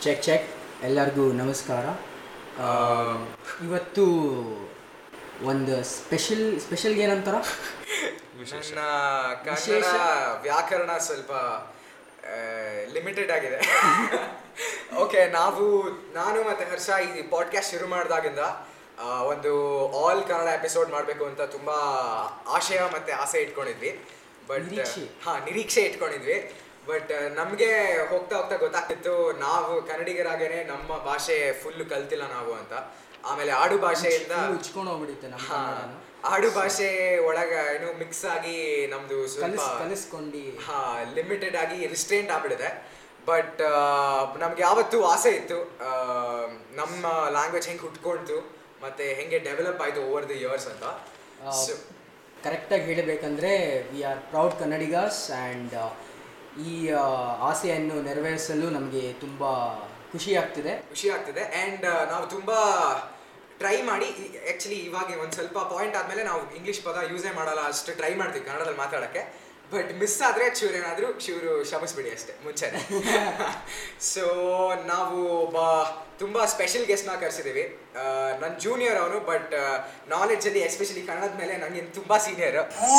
Check check ಎಲ್ಲರಿಗೂ ನಮಸ್ಕಾರ ಆ, ಇವತ್ತು ಒಂದು ಸ್ಪೆಷಲ್ ಸ್ಪೆಷಲ್ಗೆ ಏನಂತಾರ ನನ್ನ ಕನ್ನಡ ವಿಶೇಷ? ವ್ಯಾಕರಣ ಸ್ವಲ್ಪ ಲಿಮಿಟೆಡ್ ಆಗಿದೆ ಓಕೆ ನಾವು ನಾನು ಮತ್ತೆ ಹರ್ಷ ಈ ಪಾಡ್ಕಾಸ್ಟ್ ಶುರು ಮಾಡಿದಾಗಿಂದ ಆ, ಒಂದು ಆಲ್ ಕನ್ನಡ ಎಪಿಸೋಡ್ ಮಾಡಬೇಕು ಅಂತ ತುಂಬಾ ಆಶಯ ಮತ್ತೆ ಆಸೆ ಇಟ್ಕೊಂಡಿದ್ವಿ ಬಟ್ ನಿರೀಕ್ಷೆ. ಹಾ ನಿರೀಕ್ಷೆ ಇಟ್ಕೊಂಡಿದ್ವಿ ಬಟ್ ನಮಗೆ ಹೋಗ್ತಾ ಹೋಗ್ತಾ ಗೊತ್ತಾಗ್ತಿತ್ತು ನಾವು ಕನ್ನಡಿಗರಾಗೇನೆ ನಮ್ಮ ಭಾಷೆ ಫುಲ್ ಕಲ್ತಿಲ್ಲ ನಾವು ಅಂತ ಆಮೇಲೆ ಆಡು ಭಾಷೆಯಿಂದ ಉಚ್ಕೊಂಡು ಹೋಗ್ಬಿಡುತ್ತೆ ನಮ್ಮ ಹಾ, ಕನ್ನಡನ. ಆಡು ಭಾಷೆ ಒಳಗ ಏನು ಮಿಕ್ಸ್ ಆಗಿ ನಮ್ದು ಸ್ವಲ್ಪ ಕಲಿಸ್ ಕಲಿಸ್ಕೊಂಡು ಹಾ ಲಿಮಿಟೆಡ್ ಆಗಿ ರಿಸ್ಟ್ರೇಂಟ್ ಆಗ್ಬಿಡಿದೆ ಬಟ್ ನಮ್ಗೆ ಯಾವತ್ತೂ ಆಸೆ ಇತ್ತು ಆ, ನಮ್ಮ ಲ್ಯಾಂಗ್ವೇಜ್ ಹೆಂಗೆ ಹುಟ್ಕೊಳ್ತು ಮತ್ತೆ ಹೆಂಗೆ ಡೆವಲಪ್ ಆಯ್ತು ಓವರ್ ದಿ ಇಯರ್ಸ್ ಅಂತ So, ಕರೆಕ್ಟಾಗಿ ಹೇಳಬೇಕಂದ್ರೆ we are proud Kannadigas and ಈ ಆ, ಆಸೆಯನ್ನು ನೆರವೇರಿಸಲು ನಮಗೆ ತುಂಬ ಖುಷಿ ಆಗ್ತಿದೆ ಖುಷಿ ಆಗ್ತಿದೆ ಆ್ಯಂಡ್ ನಾವು ತುಂಬಾ ಟ್ರೈ ಮಾಡಿ ಆ್ಯಕ್ಚುಲಿ ಇವಾಗ ಒಂದು ಸ್ವಲ್ಪ ಪಾಯಿಂಟ್ ಆದಮೇಲೆ ನಾವು ಇಂಗ್ಲೀಷ್ ಪದ ಯೂಸೇ ಮಾಡಲ್ಲ ಅಷ್ಟು ಟ್ರೈ ಮಾಡ್ತೀವಿ ಕನ್ನಡದಲ್ಲಿ ಮಾತಾಡೋಕ್ಕೆ ಬಟ್ ಮಿಸ್ ಆದರೆ ಚೂರು ಏನಾದರೂ ಚೂರು ಕ್ಷಮಿಸ್ಬಿಡಿ ಅಷ್ಟೇ ಮುಂಚೆನೆ ಸೊ ನಾವು ಒಬ್ಬ ತುಂಬ ಸ್ಪೆಷಲ್ ಗೆಸ್ಟ್ನ ಕರೆಸಿದ್ದೀವಿ ನನ್ನ ಜೂನಿಯರ್ ಅವನು ಬಟ್ ನಾಲೆಡ್ಜಲ್ಲಿ ಎಸ್ಪೆಷಲಿ ಕನ್ನಡದ ಮೇಲೆ ನನಗೆ ತುಂಬ ಸೀನಿಯರ್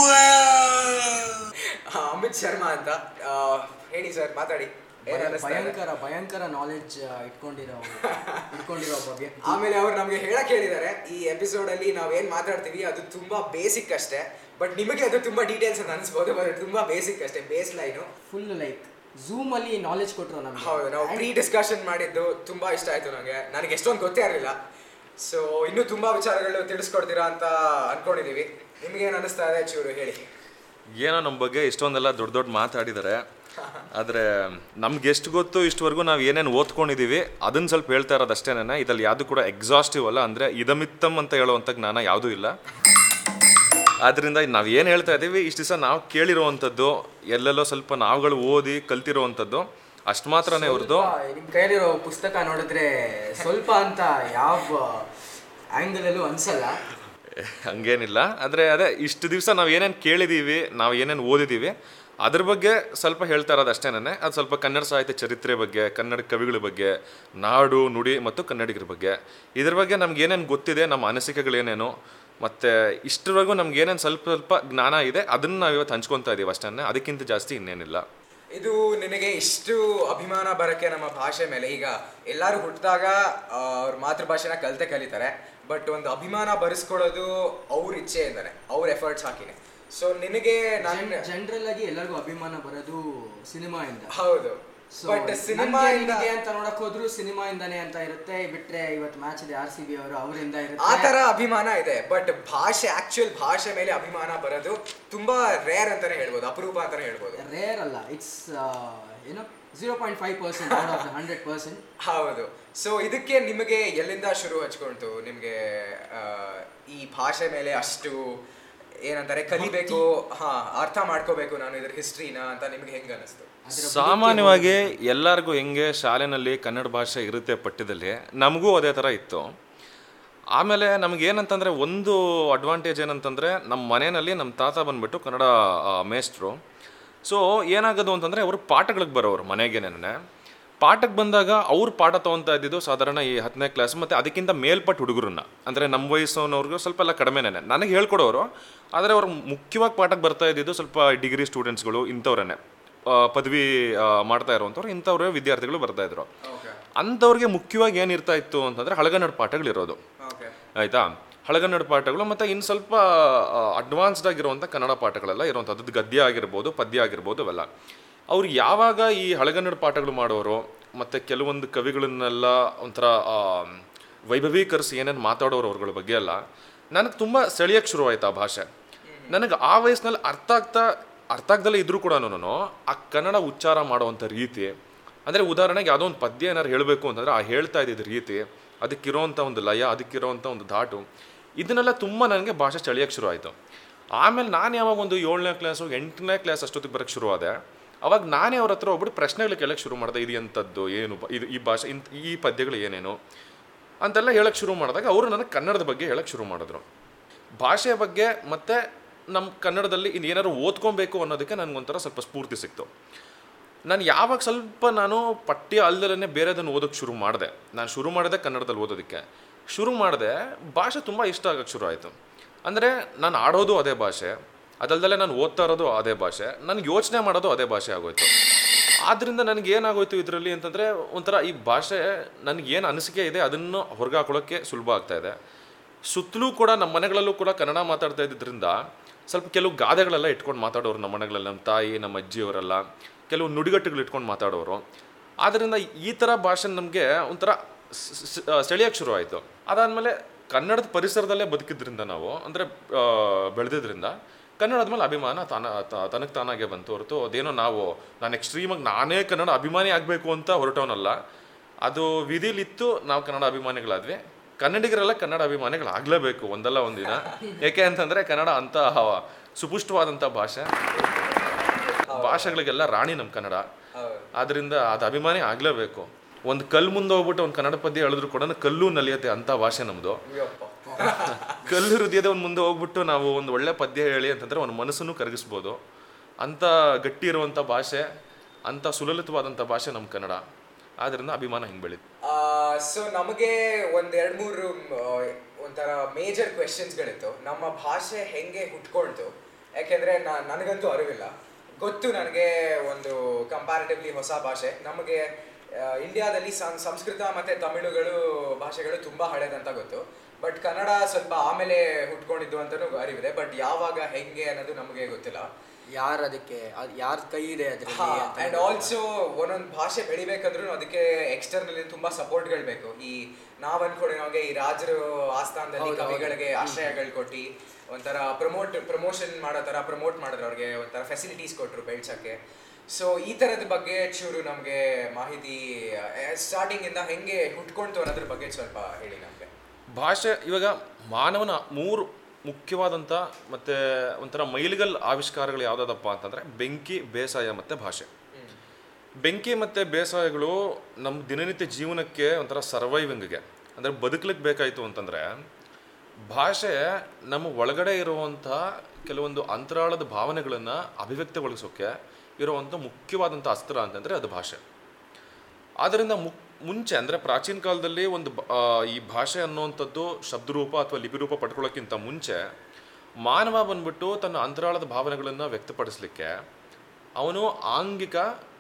ಅಮಿತ್ ಶರ್ಮಾ ಅಂತ ಆ, ಹೇಳಿ ಸರ್ ಮಾತಾಡಿ ಏನ್ ಭಯ- ಅನ್ನಿಸ್ತಾ ಇದೆ? ಭಯಂಕರ ಭಯಂಕರ ನಾಲೆಡ್ಜ್ ಇಟ್ಕೊಂಡಿರೋ ಇಟ್ಕೊಂಡಿರೋ ಒಬ್ಬ ವ್ಯಕ್ತಿ ಆಮೇಲೆ ಅವ್ರು ನಮಗೆ ಹೇಳಕ್ ಹೇಳಿದ್ದಾರೆ ಈ ಎಪಿಸೋಡ್ ಅಲ್ಲಿ ನಾವ್ ಏನ್ ಮಾತಾಡ್ತೀವಿ ಅದು ತುಂಬಾ ಬೇಸಿಕ್ ಅಷ್ಟೇ ಬಟ್ ನಿಮಗೆ ಅದು ತುಂಬಾ ಡೀಟೇಲ್ಸ್ ಅಂತ ಅನ್ಸ್ಬೋದು ಬಟ್ ತುಂಬಾ ಬೇಸಿಕ್ ಅಷ್ಟೇ base line full like zoom ಅಲ್ಲಿ ನಾಲೆಜ್ ಕೊಟ್ಟರು ನಮಗೆ ಹೌದು ನಾವು ಪ್ರೀ ಡಿಸ್ಕಷನ್ ಮಾಡಿದ್ದು ತುಂಬಾ ಇಷ್ಟ ಆಯ್ತು ನನಗೆ ನನಗೆ ಎಷ್ಟೊಂದು ಗೊತ್ತೇ ಇರಲಿಲ್ಲ ಸೊ ಇನ್ನೂ ತುಂಬಾ ವಿಚಾರಗಳು ತಿಳಿಸ್ಕೊಡ್ತೀರಾ ಅಂತ ಅನ್ಕೊಂಡಿದೀವಿ ನಿಮ್ಗೆ ಏನ್ ಅನಿಸ್ತಾ ಇದೆ ಚೂರು ಹೇಳಿ ಏನೋ ನಮ್ಮ ಬಗ್ಗೆ ಇಷ್ಟೊಂದೆಲ್ಲ ದೊಡ್ಡ ದೊಡ್ಡ ಮಾತಾಡಿದ್ದಾರೆ ಆದರೆ ನಮ್ಗೆ ಎಷ್ಟು ಗೊತ್ತು ಇಷ್ಟವರೆಗೂ ನಾವು ಏನೇನು ಓದ್ಕೊಂಡಿದ್ದೀವಿ ಅದನ್ನು ಸ್ವಲ್ಪ ಹೇಳ್ತಾ ಇರೋದು ಅಷ್ಟೇನೆ ಇದ್ರಲ್ಲಿ ಯಾವುದು ಕೂಡ ಎಕ್ಸಾಸ್ಟಿವ್ ಅಲ್ಲ ಅಂದರೆ ಇದಮಿತ್ತಮ್ ಅಂತ ಹೇಳುವಂಥ ಜ್ಞಾನ ಯಾವುದೂ ಇಲ್ಲ ಆದ್ದರಿಂದ ನಾವು ಏನು ಹೇಳ್ತಾ ಇದ್ದೀವಿ ಇಷ್ಟು ದಿವಸ ನಾವು ಕೇಳಿರುವಂಥದ್ದು ಎಲ್ಲೆಲ್ಲೋ ಸ್ವಲ್ಪ ನಾವುಗಳು ಓದಿ ಕಲ್ತಿರುವಂಥದ್ದು ಅಷ್ಟು ಮಾತ್ರನೇ ಅವ್ರದ್ದು ನಿಮ್ ಕೈಲಿರೋ ಪುಸ್ತಕ ನೋಡಿದ್ರೆ ಸ್ವಲ್ಪ ಅಂತ ಯಾವ ಆಂಗಲ್ ಅಲ್ಲೂ ಅನ್ಸಲ್ಲ ಹಂಗೇನಿಲ್ಲ ಆದರೆ ಅದೇ ಇಷ್ಟು ದಿವಸ ನಾವು ಏನೇನು ಕೇಳಿದ್ದೀವಿ ನಾವು ಏನೇನು ಓದಿದ್ದೀವಿ ಅದ್ರ ಬಗ್ಗೆ ಸ್ವಲ್ಪ ಹೇಳ್ತಾ ಇರೋದು ಅಷ್ಟೇನೆ ಅದು ಸ್ವಲ್ಪ ಕನ್ನಡ ಸಾಹಿತ್ಯ ಚರಿತ್ರೆ ಬಗ್ಗೆ ಕನ್ನಡ ಕವಿಗಳ ಬಗ್ಗೆ ನಾಡು ನುಡಿ ಮತ್ತು ಕನ್ನಡಿಗರ ಬಗ್ಗೆ ಇದ್ರ ಬಗ್ಗೆ ನಮ್ಗೆ ಏನೇನು ಗೊತ್ತಿದೆ ನಮ್ಮ ಅನಿಸಿಕೆಗಳೇನೇನು ಮತ್ತು ಇಷ್ಟರವರೆಗೂ ನಮ್ಗೆ ಏನೇನು ಸ್ವಲ್ಪ ಸ್ವಲ್ಪ ಜ್ಞಾನ ಇದೆ ಅದನ್ನು ನಾವು ಇವತ್ತು ಹಂಚ್ಕೊತಾ ಇದ್ದೀವಿ ಅಷ್ಟೇ ಅದಕ್ಕಿಂತ ಜಾಸ್ತಿ ಇನ್ನೇನಿಲ್ಲ ಇದು ನಿನಗೆ ಇಷ್ಟು ಅಭಿಮಾನ ಬರಕ್ಕೆ ನಮ್ಮ ಭಾಷೆ ಮೇಲೆ ಈಗ ಎಲ್ಲರೂ ಹುಟ್ಟಿದಾಗ ಅವ್ರ ಮಾತೃಭಾಷೆನ ಕಲಿತೆ ಕಲಿತಾರೆ ಬಟ್ ಒಂದು ಅಭಿಮಾನ ಬರೆಸ್ಕೊಳ್ಳೋದು ಅವ್ರ ಇಚ್ಛೆಯಿಂದಾನೆ ಅವ್ರ ಎಫರ್ಟ್ಸ್ ಹಾಕಿನೇ ಸೊ ನಿನಗೆ ನನ್ನ ಜನರಲ್ ಆಗಿ ಎಲ್ಲರಿಗೂ ಅಭಿಮಾನ ಬರೋದು ಸಿನಿಮಾ ಇಂದ ಹೌದು So, ಬಟ್ ನನ್ಗೆ ಸಿನಿಮಾ ನಿನಗೆ ಅಂತ ನೋಡಕ್ ಹೋದ್ರು ಸಿನಿಮಾ ಇಂದಾನೆ ಅಂತ ಇರುತ್ತೆ ಬಿಟ್ರೆ ಇವತ್ತು ಮ್ಯಾಚ್ ಇದೆ ಆರ್ ಸಿ ಬಿ ಅವರು ಅವರಿಂದ ಆ ಇರುತ್ತೆ ತರ ಅಭಿಮಾನ ಇದೆ ಬಟ್ ಭಾಷೆ ಆಕ್ಚುಯಲ್ ಭಾಷೆ ಮೇಲೆ ಅಭಿಮಾನ ಬರೋದು ತುಂಬಾ ರೇರ್ ಅಂತಾನೆ ಹೇಳ್ಬೋದು ಅಪರೂಪ ಅಂತಾನೆ ಹೇಳ್ಬೋದು ರೇರ್ ಅಲ್ಲ ಇಟ್ಸ್ ಏನೋ zero point five percent out of hundred percent ಹೌದು ಸೊ ಇದಕ್ಕೆ ನಿಮಗೆ ಎಲ್ಲಿಂದ ಶುರು ಹಚ್ಕೊಂತು ನಿಮಗೆ ಈ ಭಾಷೆ ಮೇಲೆ ಅಷ್ಟು ಏನಂತಾರೆ ಕಲಿಬೇಕು ಹಾ ಅರ್ಥ ಮಾಡ್ಕೋಬೇಕು ನಾನು ಇದ್ರ ಹಿಸ್ಟ್ರಿನ ಅಂತ ನಿಮ್ಗೆ ಹೆಂಗ ಅನಿಸ್ತು ಸಾಮಾನ್ಯವಾಗಿ ಎಲ್ಲರಿಗೂ ಹೆಂಗೆ ಶಾಲೆನಲ್ಲಿ ಕನ್ನಡ ಭಾಷೆ ಇರುತ್ತೆ ಪಠ್ಯದಲ್ಲಿ ನಮಗೂ ಅದೇ ಥರ ಇತ್ತು ಆಮೇಲೆ ನಮ್ಗೆ ಏನಂತಂದರೆ ಒಂದು ಅಡ್ವಾಂಟೇಜ್ ಏನಂತಂದರೆ ನಮ್ಮ ಮನೆಯಲ್ಲಿ ನಮ್ಮ ತಾತ ಬಂದ್ಬಿಟ್ಟು ಕನ್ನಡ ಆ, ಮೇಷ್ಟ್ರು ಸೊ ಏನಾಗೋದು ಅಂತಂದರೆ ಅವರು ಪಾಠಗಳಿಗೆ ಬರೋರು ಮನೆಗೇನೆ ಪಾಠಕ್ಕೆ ಬಂದಾಗ ಅವ್ರು ಪಾಠ ತೊಗೊತಾ ಇದ್ದಿದ್ದು ಸಾಧಾರಣ ಈ ಹತ್ತನೇ ಕ್ಲಾಸ್ ಮತ್ತು ಅದಕ್ಕಿಂತ ಮೇಲ್ಪಟ್ಟ ಹುಡುಗರನ್ನ ಅಂದರೆ ನಮ್ಮ ವಯಸ್ಸಿನವ್ರಿಗೂ ಸ್ವಲ್ಪ ಎಲ್ಲ ಕಡಿಮೆನೇ ನನಗೆ ಹೇಳ್ಕೊಡೋರು ಆದರೆ ಅವ್ರು ಮುಖ್ಯವಾಗಿ ಪಾಠಕ್ಕೆ ಬರ್ತಾ ಇದ್ದಿದ್ದು ಸ್ವಲ್ಪ ಡಿಗ್ರಿ ಸ್ಟೂಡೆಂಟ್ಸ್ಗಳು ಇಂಥವ್ರನ್ನೇ ಆ, ಪದವಿ ಆ, ಮಾಡ್ತಾ ಇರುವಂಥವ್ರು ಇಂಥವ್ರೇ ವಿದ್ಯಾರ್ಥಿಗಳು ಬರ್ತಾ ಇದ್ರು ಓಕೆ ಅಂಥವ್ರಿಗೆ ಮುಖ್ಯವಾಗಿ ಏನಿರ್ತಾ ಇತ್ತು ಅಂತಂದರೆ ಹಳಗನ್ನಡ ಪಾಠಗಳಿರೋದು ಓಕೆ ಆಯಿತಾ ಹಳಗನ್ನಡ ಪಾಠಗಳು ಮತ್ತು ಇನ್ನು ಸ್ವಲ್ಪ ಅಡ್ವಾನ್ಸ್ಡ್ ಆಗಿರುವಂಥ ಕನ್ನಡ ಪಾಠಗಳೆಲ್ಲ ಇರುವಂಥದ್ದು ಗದ್ಯ ಆಗಿರ್ಬೋದು ಪದ್ಯ ಆಗಿರ್ಬೋದು ಅವೆಲ್ಲ ಅವ್ರು ಯಾವಾಗ ಈ ಹಳಗನ್ನಡ ಪಾಠಗಳು ಮಾಡೋರು ಮತ್ತು ಕೆಲವೊಂದು ಕವಿಗಳನ್ನೆಲ್ಲ ಒಂಥರ ಆ, ವೈಭವೀಕರಿಸಿ ಏನೇನು ಮಾತಾಡೋರು ಅವ್ರಗಳ ಬಗ್ಗೆ ಎಲ್ಲ ನನಗೆ ತುಂಬ ಸೆಳೆಯೋಕ್ಕೆ ಶುರುವಾಯ್ತು ಆ ಭಾಷೆ ನನಗೆ ಆ ವಯಸ್ಸಿನಲ್ಲಿ ಅರ್ಥ ಆಗ್ತಾ ಅರ್ಥ ಆಗ್ದಲ್ಲೇ ಇದ್ರೂ ಕೂಡ ಆ ಕನ್ನಡ ಉಚ್ಚಾರ ಮಾಡುವಂಥ ರೀತಿ ಅಂದರೆ ಉದಾಹರಣೆಗೆ ಯಾವುದೋ ಒಂದು ಪದ್ಯ ಏನಾರು ಹೇಳಬೇಕು ಅಂತಂದರೆ ಆ ಹೇಳ್ತಾ ಇದ್ದಿದ್ದ ರೀತಿ ಅದಕ್ಕಿರೋವಂಥ ಒಂದು ಲಯ ಅದಕ್ಕಿರೋವಂಥ ಒಂದು ಧಾಟು ಇದನ್ನೆಲ್ಲ ತುಂಬ ನನಗೆ ಭಾಷೆ ಚಳಿಯೋಕ್ಕೆ ಶುರು ಆಯಿತು ಆಮೇಲೆ ನಾನು ಯಾವಾಗ ಒಂದು ಏಳನೇ ಕ್ಲಾಸು ಎಂಟನೇ ಕ್ಲಾಸ್ ಅಷ್ಟೊತ್ತಿಗೆ ಬರೋಕ್ಕೆ ಶುರುವಾದೆ ಅವಾಗ ನಾನೇ ಅವ್ರ ಹತ್ರ ಹೋಗ್ಬಿಟ್ಟು ಪ್ರಶ್ನೆಗಳು ಕೇಳೋಕ್ಕೆ ಶುರು ಮಾಡಿದೆ ಇದು ಎಂಥದ್ದು ಏನು ಬ- ಇದು ಈ ಭಾಷೆ ಇಂಥ ಈ ಪದ್ಯಗಳು ಏನೇನು ಅಂತೆಲ್ಲ ಹೇಳಕ್ಕೆ ಶುರು ಮಾಡಿದಾಗ ಅವರು ನನಗೆ ಕನ್ನಡದ ಬಗ್ಗೆ ಹೇಳಕ್ಕೆ ಶುರು ಮಾಡಿದ್ರು ಭಾಷೆಯ ಬಗ್ಗೆ ಮತ್ತು ನಮ್ಮ ಕನ್ನಡದಲ್ಲಿ ಇನ್ನು ಏನಾದ್ರು ಓದ್ಕೊಬೇಕು ಅನ್ನೋದಕ್ಕೆ ನನಗೊಂಥರ ಸ್ವಲ್ಪ ಸ್ಫೂರ್ತಿ ಸಿಕ್ತು ನಾನು ಯಾವಾಗ ಸ್ವಲ್ಪ ನಾನು ಪಠ್ಯ ಅಲ್ಲದಲ್ಲೇ ಬೇರೆದನ್ನು ಓದೋಕ್ಕೆ ಶುರು ಮಾಡಿದೆ ನಾನು ಶುರು ಮಾಡಿದೆ ಕನ್ನಡದಲ್ಲಿ ಓದೋದಕ್ಕೆ ಶುರು ಮಾಡಿದೆ ಭಾಷೆ ತುಂಬ ಇಷ್ಟ ಆಗಕ್ಕೆ ಶುರು ಆಯಿತು ಅಂದರೆ ನಾನು ಆಡೋದು ಅದೇ ಭಾಷೆ ಅದಲ್ದಲ್ಲೇ ನಾನು ಓದ್ತಾ ಇರೋದು ಅದೇ ಭಾಷೆ ನನಗೆ ಯೋಚನೆ ಮಾಡೋದು ಅದೇ ಭಾಷೆ ಆಗೋಯ್ತು ಆದ್ದರಿಂದ ನನಗೆ ಏನಾಗೋಯ್ತು ಇದರಲ್ಲಿ ಅಂತಂದರೆ ಒಂಥರ ಈ ಭಾಷೆ ನನಗೇನು ಅನಿಸಿಕೆ ಇದೆ ಅದನ್ನು ಹೊರಗೆ ಹಾಕೊಳ್ಳೋಕ್ಕೆ ಸುಲಭ ಆಗ್ತಾ ಇದೆ ಸುತ್ತಲೂ ಕೂಡ ನಮ್ಮ ಮನೆಗಳಲ್ಲೂ ಕೂಡ ಕನ್ನಡ ಮಾತಾಡ್ತಾ ಇದ್ದಿದ್ದರಿಂದ ಸ್ವಲ್ಪ ಕೆಲವು ಗಾದೆಗಳೆಲ್ಲ ಇಟ್ಕೊಂಡು ಮಾತಾಡೋರು ನಮ್ಮ ಮನೆಗಳಲ್ಲಿ ನಮ್ಮ ತಾಯಿ ನಮ್ಮ ಅಜ್ಜಿಯವರೆಲ್ಲ ಕೆಲವು ನುಡಿಗಟ್ಟುಗಳು ಇಟ್ಕೊಂಡು ಮಾತಾಡೋರು ಆದ್ದರಿಂದ ಈ ಥರ ಭಾಷೆ ನಮಗೆ ಒಂಥರ ಸೆಳೆಯೋಕ್ಕೆ ಶುರು ಆಯಿತು ಅದಾದಮೇಲೆ ಕನ್ನಡದ ಪರಿಸರದಲ್ಲೇ ಬದುಕಿದ್ರಿಂದ ನಾವು ಅಂದರೆ ಬೆಳೆದಿದ್ರಿಂದ ಕನ್ನಡದ ಮೇಲೆ ಅಭಿಮಾನ ತಾನ ತ- ತನಗೆ ತಾನಾಗೆ ಬಂತು ಹೊರತು ಅದೇನೋ ನಾವು ನಾನು ಎಕ್ಸ್ಟ್ರೀಮಾಗಿ ನಾನೇ ಕನ್ನಡ ಅಭಿಮಾನಿ ಆಗಬೇಕು ಅಂತ ಹೊರಟವನಲ್ಲ ಅದು ವಿಧಿಲಿತ್ತು ನಾವು ಕನ್ನಡ ಅಭಿಮಾನಿಗಳಾದ್ವಿ ಕನ್ನಡಿಗರೆಲ್ಲ ಕನ್ನಡ ಅಭಿಮಾನಿಗಳಾಗಲೇಬೇಕು ಒಂದಲ್ಲ ಒಂದಿನ ಏಕೆ ಅಂತಂದರೆ ಕನ್ನಡ ಅಂತ ಸುಪುಷ್ಟವಾದಂಥ ಭಾಷೆ ಭಾಷೆಗಳಿಗೆಲ್ಲ ರಾಣಿ ನಮ್ಮ ಕನ್ನಡ ಆದ್ದರಿಂದ ಅದು ಅಭಿಮಾನಿ ಆಗಲೇಬೇಕು ಒಂದು ಕಲ್ಲು ಮುಂದೆ ಹೋಗ್ಬಿಟ್ಟು ಒಂದು ಕನ್ನಡ ಪದ್ಯ ಹೇಳಿದ್ರು ಕೂಡ ಕಲ್ಲು ನಲಿಯತ್ತೆ ಅಂತ ಭಾಷೆ ನಮ್ಮದು ಕಲ್ಲು ಹೃದಯದ ಒಂದು ಮುಂದೆ ಹೋಗ್ಬಿಟ್ಟು ನಾವು ಒಂದು ಒಳ್ಳೆ ಪದ್ಯ ಹೇಳಿ ಅಂತಂದ್ರೆ ಒಂದು ಮನಸ್ಸನ್ನು ಕರಗಿಸ್ಬೋದು ಅಂತ ಗಟ್ಟಿ ಇರುವಂಥ ಭಾಷೆ ಅಂತ ಸುಲಲಿತವಾದಂಥ ಭಾಷೆ ನಮ್ಮ ಕನ್ನಡ ಆದ್ದರಿಂದ ಅಭಿಮಾನ ಹಿಂಗೆ ಬೆಳೀತು ಸೊ ನಮಗೆ ಒಂದ್ ಎರಡ್ ಮೂರು ಆ, ಒಂಥರ ಮೇಜರ್ ಕ್ವೆಶನ್ಸ್ಗಳಿತ್ತು ನಮ್ಮ ಭಾಷೆ ಹೆಂಗೆ ಹುಟ್ಕೊಳ್ತು ಯಾಕೆಂದ್ರೆ ನಾ- ನನಗಂತೂ ಅರಿವಿಲ್ಲ ಗೊತ್ತು ನನಗೆ ಒಂದು ಕಂಪ್ಯಾರಿಟಿವ್ಲಿ ಹೊಸ ಭಾಷೆ ನಮಗೆ ಆ, ಇಂಡಿಯಾದಲ್ಲಿ ಸಂ- ಸಂಸ್ಕೃತ ಮತ್ತೆ ತಮಿಳುಗಳು ಭಾಷೆಗಳು ತುಂಬಾ ಹಳೇದಂತ ಗೊತ್ತು ಬಟ್ ಕನ್ನಡ ಸ್ವಲ್ಪ ಆಮೇಲೆ ಹುಟ್ಕೊಂಡಿದ್ದು ಅಂತಲೂ ಅರಿವಿದೆ ಬಟ್ ಯಾವಾಗ ಹೆಂಗೆ ಅನ್ನೋದು ನಮಗೆ ಗೊತ್ತಿಲ್ಲ ಯಾರು ಅದಕ್ಕೆ ಯಾರ ಕೈ ಇದೆ ಅದರಲ್ಲಿ ಅಂತ ಅಂಡ್ ಆಲ್ಸೋ ಒಂದೊಂದು ಭಾಷೆ ಬೆಳಿಬೇಕಂದ್ರೂ ಅದಕ್ಕೆ ಎಕ್ಸ್ಟರ್ನಲ್ ತುಂಬಾ ಸಪೋರ್ಟ್ಗಳು ಬೇಕು ಈ ನಾವ್ ಅನ್ಕೊಂಡೆ ನಮಗೆ ಈ ರಾಜರು ಆಸ್ಥಾನದಲ್ಲಿ ಹೌದು, ಹೌದು. ಕವಿಗಳಿಗೆ ಆಶ್ರಯಗಳು ಕೊಟ್ಟು ಒಂಥರ ಪ್ರಮೋಟ್ ಪ್ರಮೋಷನ್ ಮಾಡೋ ತರ ಪ್ರಮೋಟ್ ಮಾಡಿದ್ರು ಅವ್ರಿಗೆ ಒಂಥರ ಫೆಸಿಲಿಟೀಸ್ ಕೊಟ್ರು ಬೆಳ್ಸಕ್ಕೆ ಸೊ ಈ ತರದ ಬಗ್ಗೆ ಚೂರು ನಮಗೆ ಮಾಹಿತಿ ಸ್ಟಾರ್ಟಿಂಗ್ ಇಂದ ಹೆಂಗೆ ಹುಟ್ಕೊಂತು ಅನ್ನೋದ್ರ ಬಗ್ಗೆ ಸ್ವಲ್ಪ ಹೇಳಿ ನಮ್ಗೆ ಭಾಷೆ ಇವಾಗ ಮಾನವನ ಮೂರು ಮುಖ್ಯವಾದಂಥ ಮತ್ತು ಒಂಥರ ಮೈಲಿಗಲ್ ಆವಿಷ್ಕಾರಗಳು ಯಾವುದಾದಪ್ಪ ಅಂತಂದರೆ ಬೆಂಕಿ ಬೇಸಾಯ ಮತ್ತು ಭಾಷೆ ಬೆಂಕಿ ಮತ್ತು ಬೇಸಾಯಗಳು ನಮ್ಮ ದಿನನಿತ್ಯ ಜೀವನಕ್ಕೆ ಒಂಥರ ಸರ್ವೈವಿಂಗ್ಗೆ ಅಂದರೆ ಬದುಕಲಿಕ್ಕೆ ಬೇಕಾಯಿತು ಅಂತಂದರೆ ಭಾಷೆ ನಮ್ಮ ಒಳಗಡೆ ಇರುವಂಥ ಕೆಲವೊಂದು ಅಂತರಾಳದ ಭಾವನೆಗಳನ್ನು ಅಭಿವ್ಯಕ್ತಗೊಳಿಸೋಕ್ಕೆ ಇರುವಂಥ ಮುಖ್ಯವಾದಂಥ ಅಸ್ತ್ರ ಅಂತಂದರೆ ಅದು ಭಾಷೆ ಆದ್ದರಿಂದ ಮುಕ್ ಮುಂಚೆ ಅಂದರೆ ಪ್ರಾಚೀನ ಕಾಲದಲ್ಲಿ ಒಂದು ಬ- ಆ, ಈ ಭಾಷೆ ಅನ್ನುವಂಥದ್ದು ಶಬ್ದರೂಪ ಅಥವಾ ಲಿಪಿರೂಪ ಪಡ್ಕೊಳ್ಳೋಕ್ಕಿಂತ ಮುಂಚೆ ಮಾನವ ಬಂದ್ಬಿಟ್ಟು ತನ್ನ ಅಂತರಾಳದ ಭಾವನೆಗಳನ್ನು ವ್ಯಕ್ತಪಡಿಸಲಿಕ್ಕೆ ಅವನು ಆಂಗಿಕ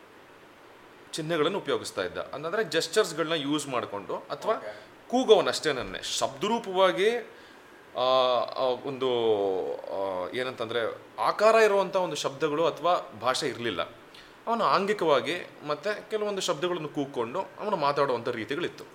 ಚಿಹ್ನೆಗಳನ್ನು ಉಪಯೋಗಿಸ್ತಾ ಇದ್ದ ಅಂತಂದರೆ ಜೆಸ್ಚರ್ಸ್ಗಳನ್ನ ಯೂಸ್ ಮಾಡಿಕೊಂಡು ಅಥವಾ ಕೂಗೋವನಷ್ಟೇನನ್ನೇ ಶಬ್ದರೂಪವಾಗಿ ಆ, ಆ, ಒಂದು ಆ, ಏನಂತಂದರೆ ಆಕಾರ ಇರುವಂಥ ಒಂದು ಶಬ್ದಗಳು ಅಥವಾ ಭಾಷೆ ಇರಲಿಲ್ಲ ಅವನು ಆಂಗಿಕವಾಗಿ ಮತ್ತು ಕೆಲವೊಂದು ಶಬ್ದಗಳನ್ನು ಕೂಗ್ಕೊಂಡು ಅವನು ಮಾತಾಡುವಂಥ ರೀತಿಗಳಿತ್ತು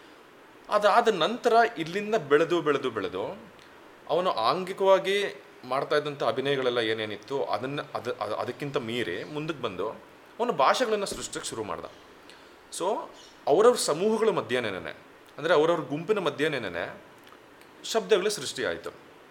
ಅದಾದ ನಂತರ ಇಲ್ಲಿಂದ ಬೆಳೆದು ಬೆಳೆದು ಬೆಳೆದು ಅವನು ಆಂಗಿಕವಾಗಿ ಮಾಡ್ತಾ ಇದ್ದಂಥ ಅಭಿನಯಗಳೆಲ್ಲ ಏನೇನಿತ್ತು ಅದನ್ನು ಅದು ಅದು- ಅದಕ್ಕಿಂತ ಮೀರಿ ಮುಂದಕ್ಕೆ ಬಂದು ಅವನು ಭಾಷೆಗಳನ್ನು ಸೃಷ್ಟಿಗೆ ಶುರು ಮಾಡ್ದ ಸೊ ಅವರವ್ರ ಸಮೂಹಗಳ ಮಧ್ಯನೇನೆ ಅಂದರೆ ಅವರವ್ರ ಗುಂಪಿನ ಮಧ್ಯನೇನೆ ಶಬ್ದಗಳು ಸೃಷ್ಟಿ ಆಯಿತು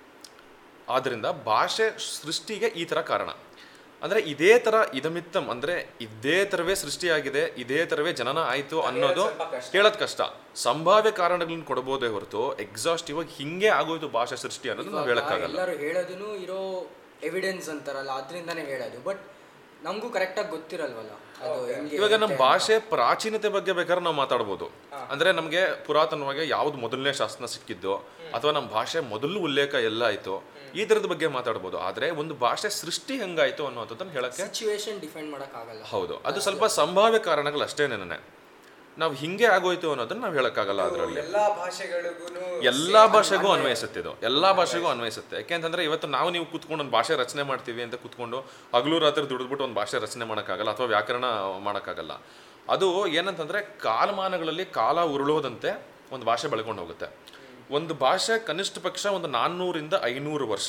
ಆದ್ದರಿಂದ ಭಾಷೆ ಸೃಷ್ಟಿಗೆ ಈ ಥರ ಕಾರಣ ಅಂದರೆ ಇದೇ ಥರ ಇದಮಿತ್ತಂ ಅಂದರೆ ಇದೇ ಥರವೇ ಸೃಷ್ಟಿಯಾಗಿದೆ ಇದೇ ಥರವೇ ಜನನ ಆಯಿತು ಅನ್ನೋದು ಸ್ವಲ್ಪ ಕಷ್ಟ. ಹೇಳೋದು ಕಷ್ಟ ಸಂಭಾವ್ಯ ಕಾರಣಗಳನ್ನ ಕೊಡಬಹುದೇ ಹೊರತು ಎಕ್ಸಾಸ್ಟಿವ್ ಆಗಿ ಹಿಂಗೆ ಆಗೋಯ್ತು ಭಾಷೆ ಸೃಷ್ಟಿ ಅನ್ನೋದು ನಾವು ಇವಾಗ ಹೇಳೋಕ್ಕಾಗಲ್ಲ ಎಲ್ಲರೂ ಹೇಳೋದನ್ನು ಇರೋ ಎವಿಡೆನ್ಸ್ ಅಂತಾರಲ್ಲ ಅದರಿಂದಾನೇ ಹೇಳೋದು ಬಟ್ ನಮಗೂ ಕರೆಕ್ಟಾಗಿ ಗೊತ್ತಿರಲ್ವಲ್ಲ ಅದು ಹೆಂಗೆ ಇವಾಗ ನಮ್ಮ ಇರುತ್ತೆ ಭಾಷೆ ಪ್ರಾಚೀನತೆ ಬಗ್ಗೆ ಬೇಕಾದ್ರೆ ನಾವು ಮಾತಾಡ್ಬೋದು ಅಂದ್ರೆ ನಮಗೆ ಪುರಾತನವಾಗಿ ಯಾವ್ದು ಮೊದಲನೇ ಶಾಸನ ಸಿಕ್ಕಿದ್ದು ಅಥವಾ ನಮ್ಮ ಭಾಷೆ ಮೊದಲು ಉಲ್ಲೇಖ ಎಲ್ಲ ಆಯ್ತು ಈ ಥರದ ಬಗ್ಗೆ ಮಾತಾಡ್ಬೋದು ಆದ್ರೆ ಒಂದು ಭಾಷೆ ಸೃಷ್ಟಿ ಹೆಂಗಾಯ್ತು ಅನ್ನೋದನ್ನ ಹೇಳಕ್ಕೆ ಸಿಚುವೇಶನ್ ಡಿಫೈನ್ ಮಾಡೋಕ್ಕಾಗಲ್ಲ ಹೌದು ಅದು ಸ್ವಲ್ಪ ಸಂಭಾವ್ಯ ಕಾರಣಗಳು ಅಷ್ಟೇನೇನೆ ನಾವು ಹಿಂಗೆ ಆಗೋಯ್ತು ಅನ್ನೋದನ್ನ ನಾವು ಹೇಳಕ್ಕಾಗಲ್ಲ ಅದರಲ್ಲಿ ಎಲ್ಲಾ ಭಾಷೆಗಳಿಗೂ ಎಲ್ಲಾ ಭಾಷೆಗೂ ಅನ್ವಯಿಸುತ್ತೆ ಇದು ಎಲ್ಲಾ ಭಾಷೆಗೂ ಅನ್ವಯಿಸುತ್ತೆ ಯಾಕೆಂತಂದ್ರೆ ಇವತ್ತು ನಾವು ನೀವು ಕೂತ್ಕೊಂಡು ಒಂದು ಭಾಷೆ ರಚನೆ ಮಾಡ್ತೀವಿ ಅಂತ ಕೂತ್ಕೊಂಡು ಹಗಲು ರಾತ್ರಿ ದುಡಿದ್ಬಿಟ್ಟು ಒಂದು ಭಾಷೆ ರಚನೆ ಮಾಡೋಕ್ಕಾಗಲ್ಲ ಅಥವಾ ವ್ಯಾಕರಣ ಮಾಡೋಕ್ಕಾಗಲ್ಲ ಅದು ಏನಂತಂದ್ರೆ ಕಾಲಮಾನಗಳಲ್ಲಿ ಕಾಲ ಉರುಳೋದಂತೆ ಒಂದು ಭಾಷೆ ಬೆಳ್ಕೊಂಡು ಹೋಗುತ್ತೆ ಒಂದು ಭಾಷೆ ಕನಿಷ್ಠ ಪಕ್ಷ ಒಂದು ನಾನ್ನೂರಿಂದ ಐನೂರು ವರ್ಷ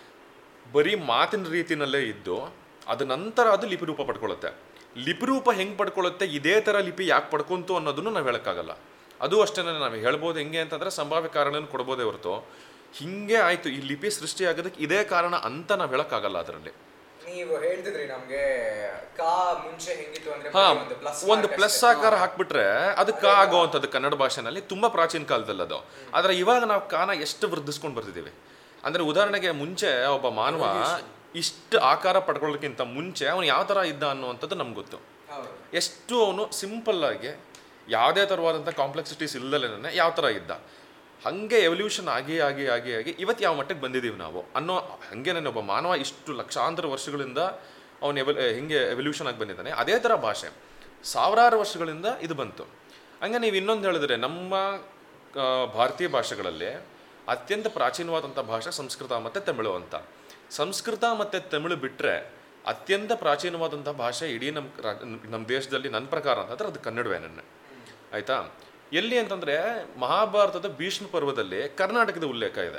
ಬರೀ ಮಾತಿನ ರೀತಿನಲ್ಲೇ ಇದ್ದು ಅದ ನಂತರ ಅದು ಲಿಪಿ ರೂಪ ಪಡ್ಕೊಳ್ಳುತ್ತೆ ಲಿಪಿ ರೂಪ ಹೆಂಗೆ ಪಡ್ಕೊಳ್ಳುತ್ತೆ ಇದೇ ಥರ ಲಿಪಿ ಯಾಕೆ ಪಡ್ಕೊಂತು ಅನ್ನೋದನ್ನು ನಾವು ಹೇಳೋಕ್ಕಾಗಲ್ಲ ಅದು ಅಷ್ಟೇ ನಾವು ಹೇಳ್ಬೋದು ಹೆಂಗೆ ಅಂತಂದರೆ ಸಂಭಾವ್ಯ ಕಾರಣ ಕೊಡ್ಬೋದೇ ಹೊರತು ಹಿಂಗೆ ಆಯಿತು ಈ ಲಿಪಿ ಸೃಷ್ಟಿ ಆಗೋದಕ್ಕೆ ಇದೇ ಕಾರಣ ಅಂತ ನಾವು ಹೇಳೋಕ್ಕಾಗಲ್ಲ ಅದರಲ್ಲಿ ನೀವು ಹೇಳ್ತಿದ್ರಿ ನಮ್ಗೆ ಕಾ ಮುಂಚೆ ಹೆಂಗಿತ್ತು ಅಂದ್ರೆ ಹಾ ಬರೀ ಒಂದು ಪ್ಲಸ್ ಒಂದು ಪ್ಲಸ್ ಆಕಾರ ಹಾಕ್ಬಿಟ್ರೆ ಅದು ಕ ಆಗೋವಂಥದ್ದು ಕನ್ನಡ ಭಾಷೆನಲ್ಲಿ ತುಂಬಾ ಪ್ರಾಚೀನ ಕಾಲದಲ್ಲಿ ಅದು ಆದ್ರೆ ಇವಾಗ ನಾವು ಕಾನ ಎಷ್ಟು ವೃದ್ಧಿಸ್ಕೊಂಡು ಬರ್ತಿದ್ದೀವಿ ಅಂದ್ರೆ ಉದಾಹರಣೆಗೆ ಮುಂಚೆ ಒಬ್ಬ ಮಾನವ ಇಷ್ಟು ಆಕಾರ ಪಡ್ಕೊಳ್ಳೋಕ್ಕಿಂತ ಮುಂಚೆ ಅವನು ಯಾವ ತರ ಇದ್ದ ಅನ್ನುವಂಥದ್ದು ನಮ್ಗೆ ಗೊತ್ತು ಹೌದು ಎಷ್ಟು ಅವನು ಸಿಂಪಲ್ ಆಗಿ ಯಾವುದೇ ಥರವಾದಂಥ ಕಾಂಪ್ಲೆಕ್ಸಿಟೀಸ್ ಇಲ್ಲದಲೇ ಯಾವ ಥರ ಇದ್ದ ಹಾಗೆ ಎವಲ್ಯೂಷನ್ ಆಗಿ ಆಗಿ ಆಗಿ ಆಗಿ ಇವತ್ತು ಯಾವ ಮಟ್ಟಕ್ಕೆ ಬಂದಿದ್ದೀವಿ ನಾವು ಅನ್ನೋ ಹಾಗೆ ಒಬ್ಬ ಮಾನವ ಇಷ್ಟು ಲಕ್ಷಾಂತರ ವರ್ಷಗಳಿಂದ ಅವನು ಎವಲ್ ಹೆಂಗೆ ಎವಲ್ಯೂಷನ್ ಆಗಿ ಬಂದಿದ್ದಾನೆ ಅದೇ ಥರ ಭಾಷೆ ಸಾವಿರಾರು ವರ್ಷಗಳಿಂದ ಇದು ಬಂತು ಹಂಗೆ ನೀವು ಇನ್ನೊಂದು ಹೇಳಿದ್ರೆ ನಮ್ಮ ಆ, ಭಾರತೀಯ ಭಾಷೆಗಳಲ್ಲಿ ಅತ್ಯಂತ ಪ್ರಾಚೀನವಾದಂಥ ಭಾಷೆ ಸಂಸ್ಕೃತ ಮತ್ತು ತಮಿಳು ಅಂತ ಸಂಸ್ಕೃತ ಮತ್ತು ತಮಿಳು ಬಿಟ್ಟರೆ ಅತ್ಯಂತ ಪ್ರಾಚೀನವಾದಂಥ ಭಾಷೆ ಇಡೀ ನಮ್ಮ ರಾ- ನಮ್ಮ ದೇಶದಲ್ಲಿ ನನ್ನ ಪ್ರಕಾರ ಅಂತಂದ್ರೆ ಅದು ಕನ್ನಡವೇ ನನ್ನ ಆಯ್ತಾ ಎಲ್ಲಿ ಅಂತಂದ್ರೆ ಮಹಾಭಾರತದ ಭೀಷ್ಮ ಪರ್ವದಲ್ಲಿ ಕರ್ನಾಟಕದ ಉಲ್ಲೇಖ ಇದೆ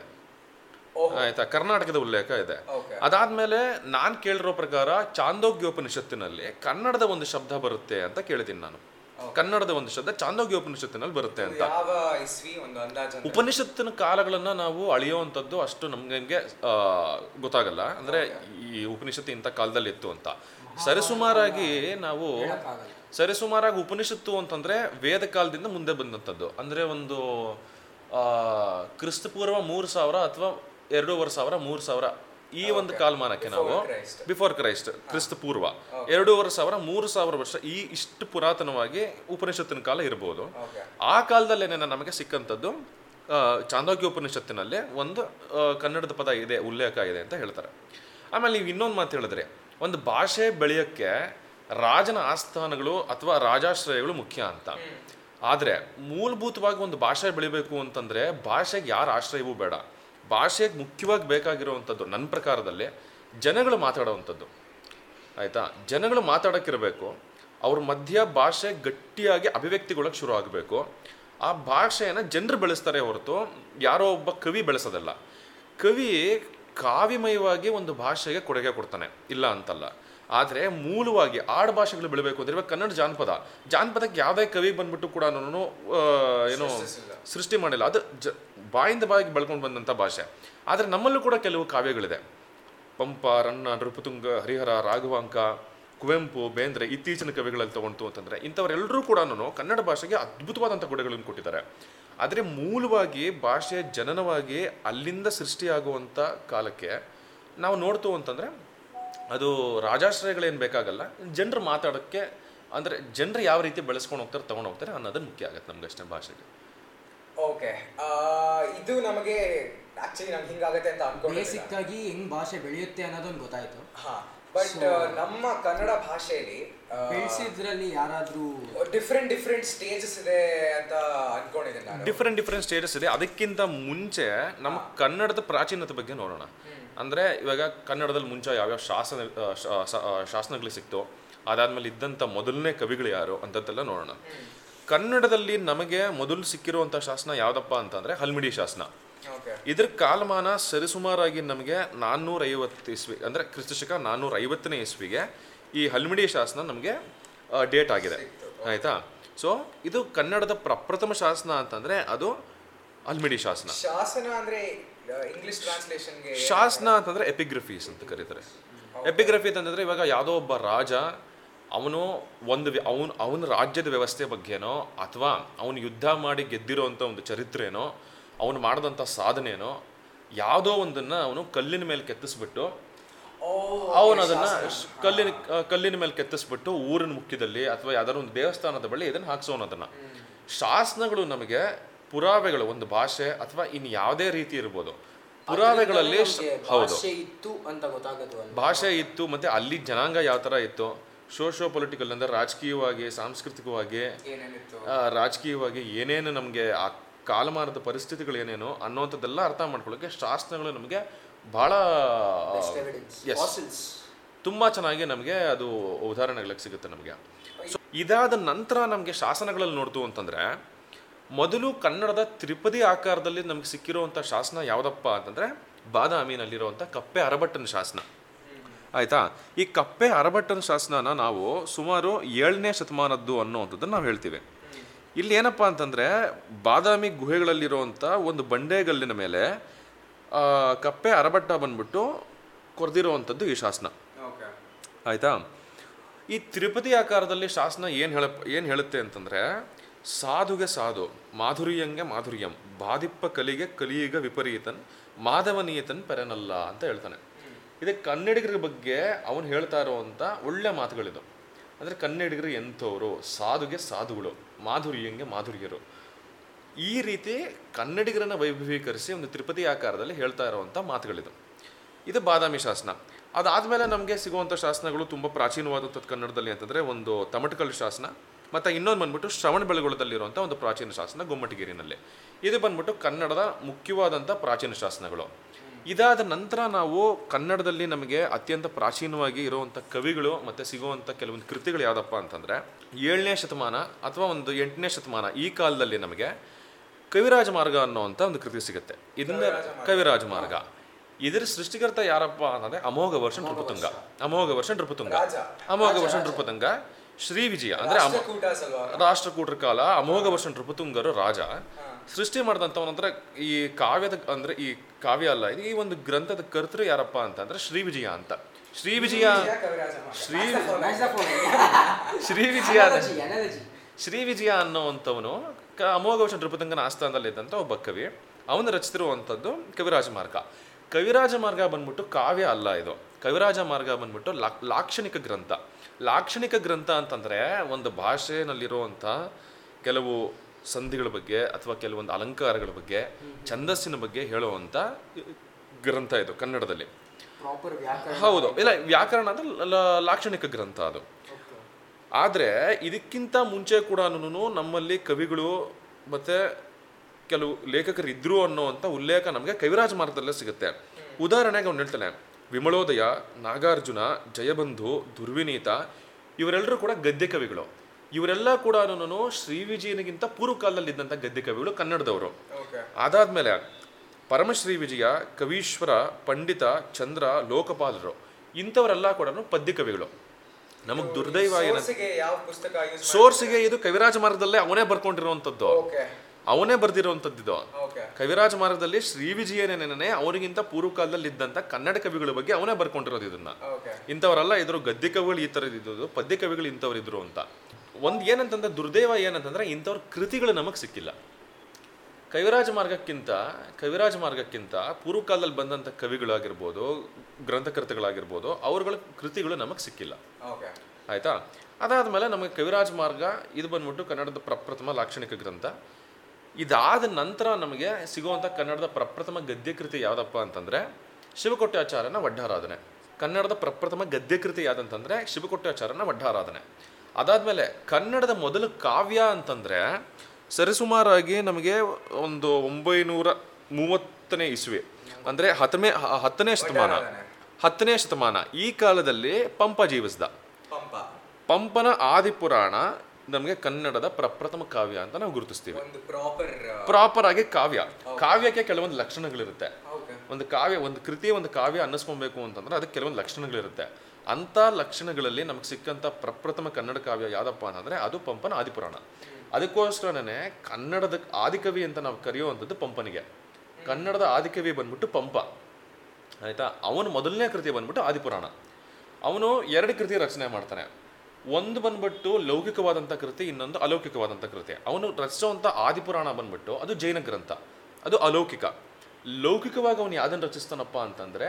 ಆಯ್ತಾ ಕರ್ನಾಟಕದ ಉಲ್ಲೇಖ ಇದೆ Okay. ಅದಾದ್ಮೇಲೆ ನಾನ್ ಕೇಳಿರೋ ಪ್ರಕಾರ ಚಾಂದೋಗ್ಯೋಪನಿಷತ್ತಿನಲ್ಲಿ ಕನ್ನಡದ ಒಂದು ಶಬ್ದ ಬರುತ್ತೆ ಅಂತ ಕೇಳಿದ್ದೀನಿ ನಾನು ಕನ್ನಡದ ಒಂದು ಶಬ್ದ ಚಾಂದೋಗ್ಯೋಪನಿಷತ್ತಿನಲ್ಲಿ ಬರುತ್ತೆ ಅಂತ ಯಾವ ಇಸ್ವಿ ಒಂದು ಅಂದಾಜು ಅಂತ? ಉಪನಿಷತ್ತಿನ ಕಾಲಗಳನ್ನ ನಾವು ಅಳಿಯುವಂಥದ್ದು ಅಷ್ಟು ನಮ್ಗೆ ಆ, ಗೊತ್ತಾಗಲ್ಲ ಅಂದ್ರೆ ಈ ಉಪನಿಷತ್ತು ಇಂಥ ಕಾಲದಲ್ಲಿ ಇತ್ತು ಅಂತ ಸರಿಸುಮಾರಾಗಿ ನಾವು ಹೇಳಕ್ಕಾಗಲ್ಲ. ಸರಿಸುಮಾರಾಗಿ ಉಪನಿಷತ್ತು ಅಂತಂದ್ರೆ ವೇದ ಕಾಲದಿಂದ ಮುಂದೆ ಬಂದಂಥದ್ದು ಅಂದ್ರೆ ಒಂದು ಆ, ಕ್ರಿಸ್ತ ಪೂರ್ವ ಮೂರು ಸಾವಿರ ಅಥವಾ ಎರಡೂವರೆ ಸಾವಿರ ಮೂರು ಸಾವಿರ ಈ ಒಂದು ಕಾಲಮಾನಕ್ಕೆ ನಾವು Christ. ಬಿಫೋರ್ ಕ್ರೈಸ್ಟ್ ಕ್ರಿಸ್ತ ಪೂರ್ವ ಎರಡೂವರೆ ಸಾವಿರ ಮೂರು ಸಾವಿರ ವರ್ಷ ಈ ಇಷ್ಟು ಪುರಾತನವಾಗಿ ಉಪನಿಷತ್ತಿನ ಕಾಲ ಇರಬಹುದು Okay. ಆ ಕಾಲದಲ್ಲೇನೆ ನಮಗೆ ಸಿಕ್ಕಂಥದ್ದು ಆ, ಚಾಂದೋಗ್ಯ ಉಪನಿಷತ್ತಿನಲ್ಲಿ ಒಂದು ಆ, ಕನ್ನಡದ ಪದ ಇದೆ ಉಲ್ಲೇಖ ಇದೆ ಅಂತ ಹೇಳ್ತಾರೆ ಆಮೇಲೆ ನೀವು ಇನ್ನೊಂದು ಮಾತು ಹೇಳಿದ್ರೆ ಒಂದು ಭಾಷೆ ಬೆಳೆಯೋಕ್ಕೆ ರಾಜನ ಆಸ್ಥಾನಗಳು ಅಥವಾ ರಾಜಾಶ್ರಯಗಳು ಮುಖ್ಯ ಅಂತ ಆದರೆ ಮೂಲಭೂತವಾಗಿ ಒಂದು ಭಾಷೆ ಬೆಳಿಬೇಕು ಅಂತಂದ್ರೆ ಭಾಷೆಗೆ ಯಾರ ಆಶ್ರಯವೂ ಬೇಡ ಭಾಷೆಗೆ ಮುಖ್ಯವಾಗಿ ಬೇಕಾಗಿರುವಂಥದ್ದು ನನ್ನ ಪ್ರಕಾರದಲ್ಲಿ ಜನಗಳು ಮಾತಾಡುವಂಥದ್ದು ಆಯ್ತಾ ಜನಗಳು ಮಾತಾಡೋಕ್ಕಿರಬೇಕು ಅವ್ರ ಮಧ್ಯ ಭಾಷೆ ಗಟ್ಟಿಯಾಗಿ ಅಭಿವ್ಯಕ್ತಿಗೊಳಕ್ಕೆ ಶುರು ಆಗಬೇಕು ಆ ಭಾಷೆಯನ್ನು ಜನರು ಬೆಳೆಸ್ತಾರೆ ಹೊರತು ಯಾರೋ ಒಬ್ಬ ಕವಿ ಬೆಳೆಸೋದಲ್ಲ ಕವಿ ಕಾವ್ಯಮಯವಾಗಿ ಒಂದು ಭಾಷೆಗೆ ಕೊಡುಗೆ ಕೊಡ್ತಾನೆ ಇಲ್ಲ ಅಂತಲ್ಲ ಆದರೆ ಮೂಲವಾಗಿ ಆಡು ಭಾಷೆಗಳು ಬೆಳಿಬೇಕು ಅಂದ್ರೆ ಇವಾಗ ಕನ್ನಡ ಜಾನಪದ ಜಾನಪದಕ್ಕೆ ಯಾವುದೇ ಕವಿ ಬಂದ್ಬಿಟ್ಟು ಕೂಡ ಏನೋ ಸೃಷ್ಟಿ ಮಾಡಿಲ್ಲ ಅದು ಜ ಬಾಯಿಂದ ಬಾಯಿಗೆ ಬೆಳ್ಕೊಂಡು ಬಂದಂಥ ಭಾಷೆ ಆದರೆ ನಮ್ಮಲ್ಲೂ ಕೂಡ ಕೆಲವು ಕಾವ್ಯಗಳಿದೆ ಪಂಪ ರನ್ನ ನೃಪತುಂಗ ಹರಿಹರ ರಾಘವಾಂಕ ಕುವೆಂಪು ಬೇಂದ್ರೆ ಇತ್ತೀಚಿನ ಕವಿಗಳಲ್ಲಿ ತಗೊಂತು ಅಂತಂದ್ರೆ ಇಂಥವರೆಲ್ಲರೂ ಕೂಡ ಕನ್ನಡ ಭಾಷೆಗೆ ಅದ್ಭುತವಾದಂಥ ಕೊಡುಗೆಗಳನ್ನು ಕೊಟ್ಟಿದ್ದಾರೆ ಆದರೆ ಮೂಲವಾಗಿ ಭಾಷೆ ಜನನವಾಗಿ ಅಲ್ಲಿಂದ ಸೃಷ್ಟಿಯಾಗುವಂಥ ಕಾಲಕ್ಕೆ ನಾವು ನೋಡ್ತು ಅಂತಂದ್ರೆ ಅದು ರಾಜಾಶ್ರಯಗಳೇನು ಬೇಕಾಗಲ್ಲ ಜನರು ಮಾತಾಡೋಕ್ಕೆ ಅಂದರೆ ಜನರು ಯಾವ ರೀತಿ ಬೆಳೆಸ್ಕೊಂಡು ಹೋಗ್ತಾರೆ ತಗೊಂಡು ಹೋಗ್ತಾರೆ ಅನ್ನೋದು ಮುಖ್ಯ ಆಗುತ್ತೆ ನಮ್ಗೆ ಅಷ್ಟೇ ಭಾಷೆಗೆ ಓಕೆ ಇದು ನಮಗೆ ಆಕ್ಚುಲಿ ನಮ್ಗೆ ಹಿಂಗಾಗತ್ತೆ ಅಂತ ಅನ್ಕೊಂಡಿಲ್ಲ ಬೇಸಿಕ್ ಆಗಿ ಹೆಂಗ್ ಭಾಷೆ ಬೆಳೆಯುತ್ತೆ ಅನ್ನೋದೊಂದು ಗೊತ್ತಾಯ್ತು ಹಾ ಬಟ್ ನಮ್ಮ ಕನ್ನಡ ಭಾಷೆಯಲ್ಲಿ ಬೆಳೆಸಿದ್ರಲ್ಲಿ ಯಾರಾದ್ರೂ ಡಿಫ್ರೆಂಟ್ ಡಿಫ್ರೆಂಟ್ ಸ್ಟೇಜಸ್ ಇದೆ ಅಂತ ಅನ್ಕೊಂಡಿದ್ದೀನಿ ನಾನು ಡಿಫ್ರೆಂಟ್ ಡಿಫ್ರೆಂಟ್ ಸ್ಟೇಟಸ್ ಇದೆ ಅದಕ್ಕಿಂತ ಮುಂಚೆ ನಮ್ಮ ಕನ್ನಡದ ಪ್ರಾಚೀನತೆ ಬಗ್ಗೆ ನೋಡೋಣ ಅಂದರೆ ಇವಾಗ ಕನ್ನಡದಲ್ಲಿ ಮುಂಚೆ ಯಾವ್ಯಾವ ಶಾಸನ ಆ, ಶಾ- ಶಾ- ಆ, ಶಾಸನಗಳು ಸಿಕ್ತು ಅದಾದ್ಮೇಲೆ ಇದ್ದಂಥ ಮೊದಲನೇ ಕವಿಗಳು ಯಾರು ಅಂತದ್ದೆಲ್ಲ ನೋಡೋಣ ಕನ್ನಡದಲ್ಲಿ ನಮಗೆ ಮೊದಲು ಸಿಕ್ಕಿರುವಂಥ ಶಾಸನ ಯಾವುದಪ್ಪ ಅಂತಂದರೆ ಹಲ್ಮಿಡಿ ಶಾಸನ ಓಕೆ ಇದ್ರ ಕಾಲಮಾನ ಸರಿಸುಮಾರಾಗಿ ನಮಗೆ ನಾನ್ನೂರ ಐವತ್ತು ಇಸ್ವಿ ಅಂದರೆ ಕ್ರಿಸ್ತಶಕ ನಾನ್ನೂರ ಐವತ್ತನೇ ಇಸ್ವಿಗೆ ಈ ಹಲ್ಮಿಡಿ ಶಾಸನ ನಮಗೆ ಡೇಟ್ ಆಗಿದೆ ಆಯಿತಾ ಸೊ ಇದು ಕನ್ನಡದ ಪ್ರಪ್ರಥಮ ಶಾಸನ ಅಂತಂದರೆ ಅದು ಹಲ್ಮಿಡಿ ಶಾಸನ ಶಾಸನ ಅಂದ್ರೆ ಇಂಗ್ಲಿಷ್ ಟ್ರಾನ್ಸ್ಲೇಷನ್ಗೆ ಶಾಸನ ಅಂತಂದರೆ ಎಪಿಗ್ರಫೀಸ್ ಅಂತ ಕರೀತಾರೆ ಎಪಿಗ್ರಫಿ ಅಂತಂದರೆ ಇವಾಗ ಯಾವುದೋ ಒಬ್ಬ ರಾಜ ಅವನು ಒಂದು ಅವನು ಅವನ ರಾಜ್ಯದ ವ್ಯವಸ್ಥೆ ಬಗ್ಗೆನೋ ಅಥವಾ ಅವನು ಯುದ್ಧ ಮಾಡಿ ಗೆದ್ದಿರೋಂಥ ಒಂದು ಚರಿತ್ರೆನೋ ಅವನು ಮಾಡಿದಂಥ ಸಾಧನೆನೋ ಯಾವುದೋ ಒಂದನ್ನು ಅವನು ಕಲ್ಲಿನ ಮೇಲೆ ಕೆತ್ತಿಸ್ಬಿಟ್ಟು ಅವನು ಅದನ್ನ ಶ್- ಕಲ್ಲಿನ ಆ, ಕಲ್ಲಿನ ಮೇಲೆ ಕೆತ್ತಿಸ್ಬಿಟ್ಟು ಊರಿನ ಮುಖ್ಯದಲ್ಲಿ ಅಥವಾ ಯಾವ್ದಾದ್ರು ಒಂದು ದೇವಸ್ಥಾನದ ಬಳಿ ಇದನ್ನು ಹಾಕ್ಸೋನು ಅದನ್ನ ಶಾಸನಗಳು ನಮಗೆ ಪುರಾವೆಗಳು ಒಂದು ಭಾಷೆ ಅಥವಾ ಇನ್ ಯಾವುದೇ ರೀತಿ ಇರ್ಬೋದು ಪುರಾವೆಗಳಲ್ಲಿ ಶ- ನಮ್ಗೆ ಹೌದು ಭಾಷೆ ಇತ್ತು ಅಂತ ಗೊತ್ತಾಗೋದು ಅಲ್ವಾ? ಭಾಷೆ ಇತ್ತು ಮತ್ತೆ ಅಲ್ಲಿ ಜನಾಂಗ ಯಾವ ಥರ ಇತ್ತು ಸೋಶೋ ಪೊಲಿಟಿಕಲ್ ಅಂದರೆ ರಾಜಕೀಯವಾಗಿ ಸಾಂಸ್ಕೃತಿಕವಾಗಿ ಏನೇನಿತ್ತು ಆ, ರಾಜಕೀಯವಾಗಿ ಏನೇನು ನಮಗೆ ಆ ಕಾಲಮಾನದ ಪರಿಸ್ಥಿತಿಗಳು ಏನೇನು ಅನ್ನೋಂಥದ್ದೆಲ್ಲ ಅರ್ಥ ಮಾಡ್ಕೊಳ್ಳೋಕೆ ಶಾಸನಗಳು ನಮಗೆ ಭಾಳ Best evidence. Yes. Fossils. ತುಂಬ ಚೆನ್ನಾಗಿ ನಮಗೆ ಅದು ಉದಾಹರಣೆಗಳಿಗೆ ಸಿಗುತ್ತೆ ನಮಗೆ ಸೊ ಇದಾದ ನಂತರ ನಮಗೆ ಶಾಸನಗಳಲ್ಲಿ ನೋಡ್ತು ಅಂತಂದರೆ ಮೊದಲು ಕನ್ನಡದ ತ್ರಿಪದಿ ಆಕಾರದಲ್ಲಿ ನಮಗೆ ಸಿಕ್ಕಿರುವಂಥ ಶಾಸನ ಯಾವುದಪ್ಪ ಅಂತಂದರೆ ಬಾದಾಮಿನಲ್ಲಿರುವಂಥ ಕಪ್ಪೆ ಅರಬಟ್ಟನ ಶಾಸನ ಆಯಿತಾ ಈ ಕಪ್ಪೆ ಅರಬಟ್ಟನ ಶಾಸನನ ನಾವು ಸುಮಾರು ಏಳನೇ ಶತಮಾನದ್ದು ಅನ್ನೋವಂಥದ್ದನ್ನು ನಾವು ಹೇಳ್ತೀವಿ ಇಲ್ಲಿ ಏನಪ್ಪ ಅಂತಂದರೆ ಬಾದಾಮಿ ಗುಹೆಗಳಲ್ಲಿರುವಂಥ ಒಂದು ಬಂಡೆಗಲ್ಲಿನ ಮೇಲೆ ಆ, ಕಪ್ಪೆ ಅರಬಟ್ಟ ಬಂದ್ಬಿಟ್ಟು ಕೊರೆದಿರುವಂಥದ್ದು ಈ ಶಾಸನ ಓಕೆ ಆಯಿತಾ ಈ ತಿರುಪತಿ ಆಕಾರದಲ್ಲಿ ಶಾಸನ ಏನು ಹೇಳ ಏನು ಹೇಳುತ್ತೆ ಅಂತಂದರೆ ಸಾಧುಗೆ ಸಾಧು ಮಾಧುರ್ಯಂಗೆ ಮಾಧುರ್ಯಂ ಬಾದಿಪ್ಪ ಕಲಿಗೆ ಕಲಿಯುಗ ವಿಪರೀತನ್ ಮಾಧವನೀಯತನ್ ಪೆರನಲ್ಲ ಅಂತ ಹೇಳ್ತಾನೆ ಇದಕ್ಕೆ ಕನ್ನಡಿಗರ ಬಗ್ಗೆ ಅವನು ಹೇಳ್ತಾ ಇರುವಂಥ ಒಳ್ಳೆ ಮಾತುಗಳಿದು ಅಂದರೆ ಕನ್ನಡಿಗರು ಎಂಥವರು ಸಾಧುಗೆ ಸಾಧುಗಳು ಮಾಧುರ್ಯಂಗೆ ಮಾಧುರ್ಯರು ಈ ರೀತಿ ಕನ್ನಡಿಗರನ್ನ ವೈಭವೀಕರಿಸಿ ಒಂದು ತ್ರಿಪದಿ ಆಕಾರದಲ್ಲಿ ಹೇಳ್ತಾ ಇರುವಂಥ ಮಾತುಗಳಿದು ಇದು ಬಾದಾಮಿ ಶಾಸನ ಅದಾದಮೇಲೆ ನಮಗೆ ಸಿಗುವಂಥ ಶಾಸನಗಳು ತುಂಬ ಪ್ರಾಚೀನವಾದಂಥದ್ದು ಕನ್ನಡದಲ್ಲಿ ಅಂತಂದರೆ ಒಂದು ತಮಟಕಲ್ಲು ಶಾಸನ ಮತ್ತು ಇನ್ನೊಂದು ಬಂದ್ಬಿಟ್ಟು ಶ್ರವಣ ಬೆಳಗೊಳದಲ್ಲಿರುವಂಥ ಒಂದು ಪ್ರಾಚೀನ ಶಾಸನ ಗೊಮ್ಮಟಗಿರಿನಲ್ಲಿ ಇದು ಬಂದ್ಬಿಟ್ಟು ಕನ್ನಡದ ಮುಖ್ಯವಾದಂಥ ಪ್ರಾಚೀನ ಶಾಸನಗಳು ಇದಾದ ನಂತರ ನಾವು ಕನ್ನಡದಲ್ಲಿ ನಮಗೆ ಅತ್ಯಂತ ಪ್ರಾಚೀನವಾಗಿ ಇರುವಂಥ ಕವಿಗಳು ಮತ್ತು ಸಿಗುವಂಥ ಕೆಲವೊಂದು ಕೃತಿಗಳು ಯಾವುದಪ್ಪ ಅಂತಂದರೆ ಏಳನೇ ಶತಮಾನ ಅಥವಾ ಒಂದು ಎಂಟನೇ ಶತಮಾನ ಈ ಕಾಲದಲ್ಲಿ ನಮಗೆ ಕವಿರಾಜ ಮಾರ್ಗ ಅನ್ನುವಂಥ ಒಂದು ಕೃತಿ ಸಿಗುತ್ತೆ ಇದನ್ನ ಕವಿರಾಜ ಮಾರ್ಗ ಇದರ ಸೃಷ್ಟಿಕರ್ತ ಯಾರಪ್ಪ ಅಂತಂದ್ರೆ ಅಮೋಘ ವರ್ಷ ನೃಪತುಂಗ ಅಮೋಘ ವರ್ಷ ನೃಪತುಂಗ ರಾಜ. ಅಮೋಘ ವರ್ಷ ನೃಪತುಂಗ ಶ್ರೀ ವಿಜಯ ಅಂದ್ರೆ ಅಮ ರಾಷ್ಟ್ರಕೂಟ ಸಲ್ವಾ ರಾಷ್ಟ್ರಕೂಟರ ಕಾಲ ಅಮೋಘ ವರ್ಷ ನೃಪತುಂಗರು ರಾಜ ಸೃಷ್ಟಿ ಮಾಡಿದಂಥವನಂದ್ರೆ ಈ ಕಾವ್ಯದ ಅಂದ್ರೆ ಈ ಕಾವ್ಯ ಅಲ್ಲ ಇದು ಈ ಒಂದು ಗ್ರಂಥದ ಕರ್ತೃ ಯಾರಪ್ಪ ಅಂತಂದ್ರೆ ಶ್ರೀ ವಿಜಯ ಅಂತ ಶ್ರೀ ವಿಜಯ ಕವಿರಾಜ Shri Match the phone. Shri Vijaya Analogy, analogy. Shri ವಿಜಯ ಅನ್ನುವಂಥವನು ಕ ಅಮೋಘ ವರ್ಷ ನೃಪತುಂಗನ ಆಸ್ಥಾನದಲ್ಲಿದ್ದಂಥ ಒಬ್ಬ ಕವಿ ಅವನು ರಚಿಸಿರುವಂಥದ್ದು ಕವಿರಾಜ ಮಾರ್ಗ ಕವಿರಾಜ ಮಾರ್ಗ ಬಂದ್ಬಿಟ್ಟು ಕಾವ್ಯ ಅಲ್ಲ ಇದು ಕವಿರಾಜ ಮಾರ್ಗ ಬಂದ್ಬಿಟ್ಟು ಲಾಕ್ ಲಾಕ್ಷಣಿಕ ಗ್ರಂಥ ಲಾಕ್ಷಣಿಕ ಗ್ರಂಥ ಅಂತಂದರೆ ಒಂದು ಭಾಷೆನಲ್ಲಿರುವಂಥ ಕೆಲವು ಸಂಧಿಗಳ ಬಗ್ಗೆ ಅಥವಾ ಕೆಲವೊಂದು ಅಲಂಕಾರಗಳ ಬಗ್ಗೆ ಛಂದಸ್ಸಿನ ಬಗ್ಗೆ ಹೇಳುವಂಥ ಗ್ರಂಥ ಇದು ಕನ್ನಡದಲ್ಲಿ Proper ವ್ಯಾಕರಣ. ಹೌದು ಇಲ್ಲ ವ್ಯಾಕರಣ ಅಂದ್ರೆ ಲ- ಲಾಕ್ಷಣಿಕ ಗ್ರಂಥ ಅದು Okay. ಆದರೆ ಇದಕ್ಕಿಂತ ಮುಂಚೆ ಕೂಡ ನಮ್ಮಲ್ಲಿ ಕವಿಗಳು ಮತ್ತು ಕೆಲವು ಲೇಖಕರು ಇದ್ರು ಅನ್ನೋವಂಥ ಉಲ್ಲೇಖ ನಮಗೆ ಕವಿರಾಜ ಮಾರ್ಗದಲ್ಲೇ ಸಿಗುತ್ತೆ ಉದಾಹರಣೆಗೆ ಅವ್ನು ಹೇಳ್ತಾನೆ ವಿಮಲೋದಯ ನಾಗಾರ್ಜುನ ಜಯಬಂಧು ದುರ್ವಿನೀತ ಇವರೆಲ್ಲರೂ ಕೂಡ ಗದ್ಯ ಕವಿಗಳು ಇವರೆಲ್ಲ ಕೂಡ ಶ್ರೀ ವಿಜಯನಿಗಿಂತ ಪೂರ್ವ ಕಾಲದಲ್ಲಿದ್ದಂಥ ಗದ್ಯ ಕವಿಗಳು ಕನ್ನಡದವರು ಓಕೆ ಅದಾದ್ಮೇಲೆ ಪರಮಶ್ರೀ ವಿಜಯ ಕವೀಶ್ವರ ಪಂಡಿತ ಚಂದ್ರ ಲೋಕಪಾಲರು ಇಂಥವರೆಲ್ಲ ಕೂಡ ಪದ್ಯ ಕವಿಗಳು ನಮಗೆ ದುರ್ದೈವ ಏನಂತ ಸೋರ್ಸಿಗೆ ಯಾವ ಪುಸ್ತಕ ಯೂಸ್ ಸೋರ್ಸಿಗೆ ಇದು ಕವಿರಾಜ ಮಾರ್ಗದಲ್ಲೇ ಅವನೇ ಬರ್ಕೊಂಡಿರುವಂಥದ್ದು ಓಕೆ ಅವನೇ ಬರ್ದಿರುವಂಥದ್ದು ಇದು ಓಕೆ ಕವಿರಾಜ ಮಾರ್ಗದಲ್ಲಿ ಶ್ರೀ ವಿಜಯನೇನೇ ಅವನಿಗಿಂತ ಪೂರ್ವ ಕಾಲದಲ್ಲಿ ಇದ್ದಂಥ ಕನ್ನಡ ಕವಿಗಳ ಬಗ್ಗೆ ಅವನೇ ಬರ್ಕೊಂಡಿರೋದು ಇದನ್ನ ಓಕೆ ಇಂಥವರೆಲ್ಲ ಇದ್ರು ಗದ್ಯ ಕವಿಗಳು ಈ ಥರದ್ದು ಇದ್ದು ಪದ್ಯ ಕವಿಗಳು ಇಂಥವ್ರು ಇದ್ರು ಅಂತ ಒಂದು ಏನಂತಂದ್ರೆ ದುರ್ದೈವ ಏನಂತಂದ್ರೆ ಇಂಥವ್ರ ಕೃತಿಗಳು ನಮಗೆ ಸಿಕ್ಕಿಲ್ಲ ಕವಿರಾಜ ಮಾರ್ಗಕ್ಕಿಂತ ಕವಿರಾಜ ಮಾರ್ಗಕ್ಕಿಂತ ಪೂರ್ವ ಕಾಲದಲ್ಲಿ ಬಂದಂಥ ಕವಿಗಳಾಗಿರ್ಬೋದು ಗ್ರಂಥಕರ್ತಗಳಾಗಿರ್ಬೋದು ಅವ್ರಗಳ ಕೃತಿಗಳು ನಮಗೆ ಸಿಕ್ಕಿಲ್ಲ ಓಕೆ ಆಯಿತಾ ಅದಾದಮೇಲೆ ನಮಗೆ ಕವಿರಾಜ ಮಾರ್ಗ ಇದು ಬಂದ್ಬಿಟ್ಟು ಕನ್ನಡದ ಪ್ರಪ್ರಥಮ ಲಾಕ್ಷಣಿಕ ಗ್ರಂಥ ಇದಾದ ನಂತರ ನಮಗೆ ಸಿಗುವಂಥ ಕನ್ನಡದ ಪ್ರಪ್ರಥಮ ಗದ್ಯಕೃತಿ ಯಾವುದಪ್ಪ ಅಂತಂದರೆ ಶಿವಕೊಟ್ಟಾಚಾರ್ಯನ ವಡ್ಡಾರಾಧನೆ ಕನ್ನಡದ ಪ್ರಪ್ರಥಮ ಗದ್ಯಕೃತಿ ಯಾವುದಂತಂದರೆ ಶಿವಕೊಟ್ಟಾಚಾರ್ಯನ ವಡ್ಡಾರಾಧನೆ ಅದಾದಮೇಲೆ ಕನ್ನಡದ ಮೊದಲು ಕಾವ್ಯ ಅಂತಂದರೆ ಸರಿಸುಮಾರಾಗಿ ನಮಗೆ ಒಂದು ಒಂಬೈನೂರ ಮೂವತ್ತನೇ ಇಸ್ವಿ ಅಂದರೆ ಹತ್ತನೇ ಹ- ಹತ್ತನೇ ಶತಮಾನ ಹತ್ತನೇ ಶತಮಾನ ಈ ಕಾಲದಲ್ಲಿ ಪಂಪ ಜೀವಿಸ್ದ ಪಂಪ ಪಂಪನ ಆದಿಪುರಾಣ ನಮಗೆ ಕನ್ನಡದ ಪ್ರಪ್ರಥಮ ಕಾವ್ಯ ಅಂತ ನಾವು ಗುರುತಿಸ್ತೀವಿ ಒಂದು ಪ್ರಾಪರ್ ಪ್ರಾಪರ್ ಆಗಿ ಕಾವ್ಯ ಕಾವ್ಯಕ್ಕೆ ಕೆಲವೊಂದು ಲಕ್ಷಣಗಳಿರುತ್ತೆ ಓಕೆ ಒಂದು ಕಾವ್ಯ ಒಂದು ಕೃತಿ ಒಂದು ಕಾವ್ಯ ಅನ್ನಿಸ್ಕೊಬೇಕು ಅಂತಂದ್ರೆ ಅದಕ್ಕೆ ಕೆಲವೊಂದು ಲಕ್ಷಣಗಳಿರುತ್ತೆ ಅಂಥ ಲಕ್ಷಣಗಳಲ್ಲಿ ನಮಗೆ ಸಿಕ್ಕಂಥ ಪ್ರಪ್ರಥಮ ಕನ್ನಡ ಕಾವ್ಯ ಯಾವುದಪ್ಪ ಅಂತಂದ್ರೆ ಅದು ಪಂಪನ ಆದಿಪುರಾಣ ಅದಕ್ಕೋಸ್ಕರನೇ ಕನ್ನಡದ ಆದಿಕವಿ ಅಂತ ನಾವು ಕರೆಯುವಂಥದ್ದು ಪಂಪನಿಗೆ ಕನ್ನಡದ ಆದಿಕವಿ ಬಂದ್ಬಿಟ್ಟು ಪಂಪ ಆಯಿತಾ ಅವನು ಮೊದಲನೇ ಕೃತಿ ಬಂದ್ಬಿಟ್ಟು ಆದಿಪುರಾಣ ಅವನು ಎರಡು ಕೃತಿ ರಚನೆ ಮಾಡ್ತಾನೆ ಒಂದು ಬಂದ್ಬಿಟ್ಟು ಲೌಕಿಕವಾದಂಥ ಕೃತಿ ಇನ್ನೊಂದು ಅಲೌಕಿಕವಾದಂಥ ಕೃತಿ ಅವನು ರಚಿಸುವಂಥ ಆದಿಪುರಾಣ ಬಂದ್ಬಿಟ್ಟು ಅದು ಜೈನ ಗ್ರಂಥ ಅದು ಅಲೌಕಿಕ ಲೌಕಿಕವಾಗಿ ಅವನು ಯಾವ್ದನ್ನು ರಚಿಸ್ತಾನಪ್ಪ ಅಂತಂದ್ರೆ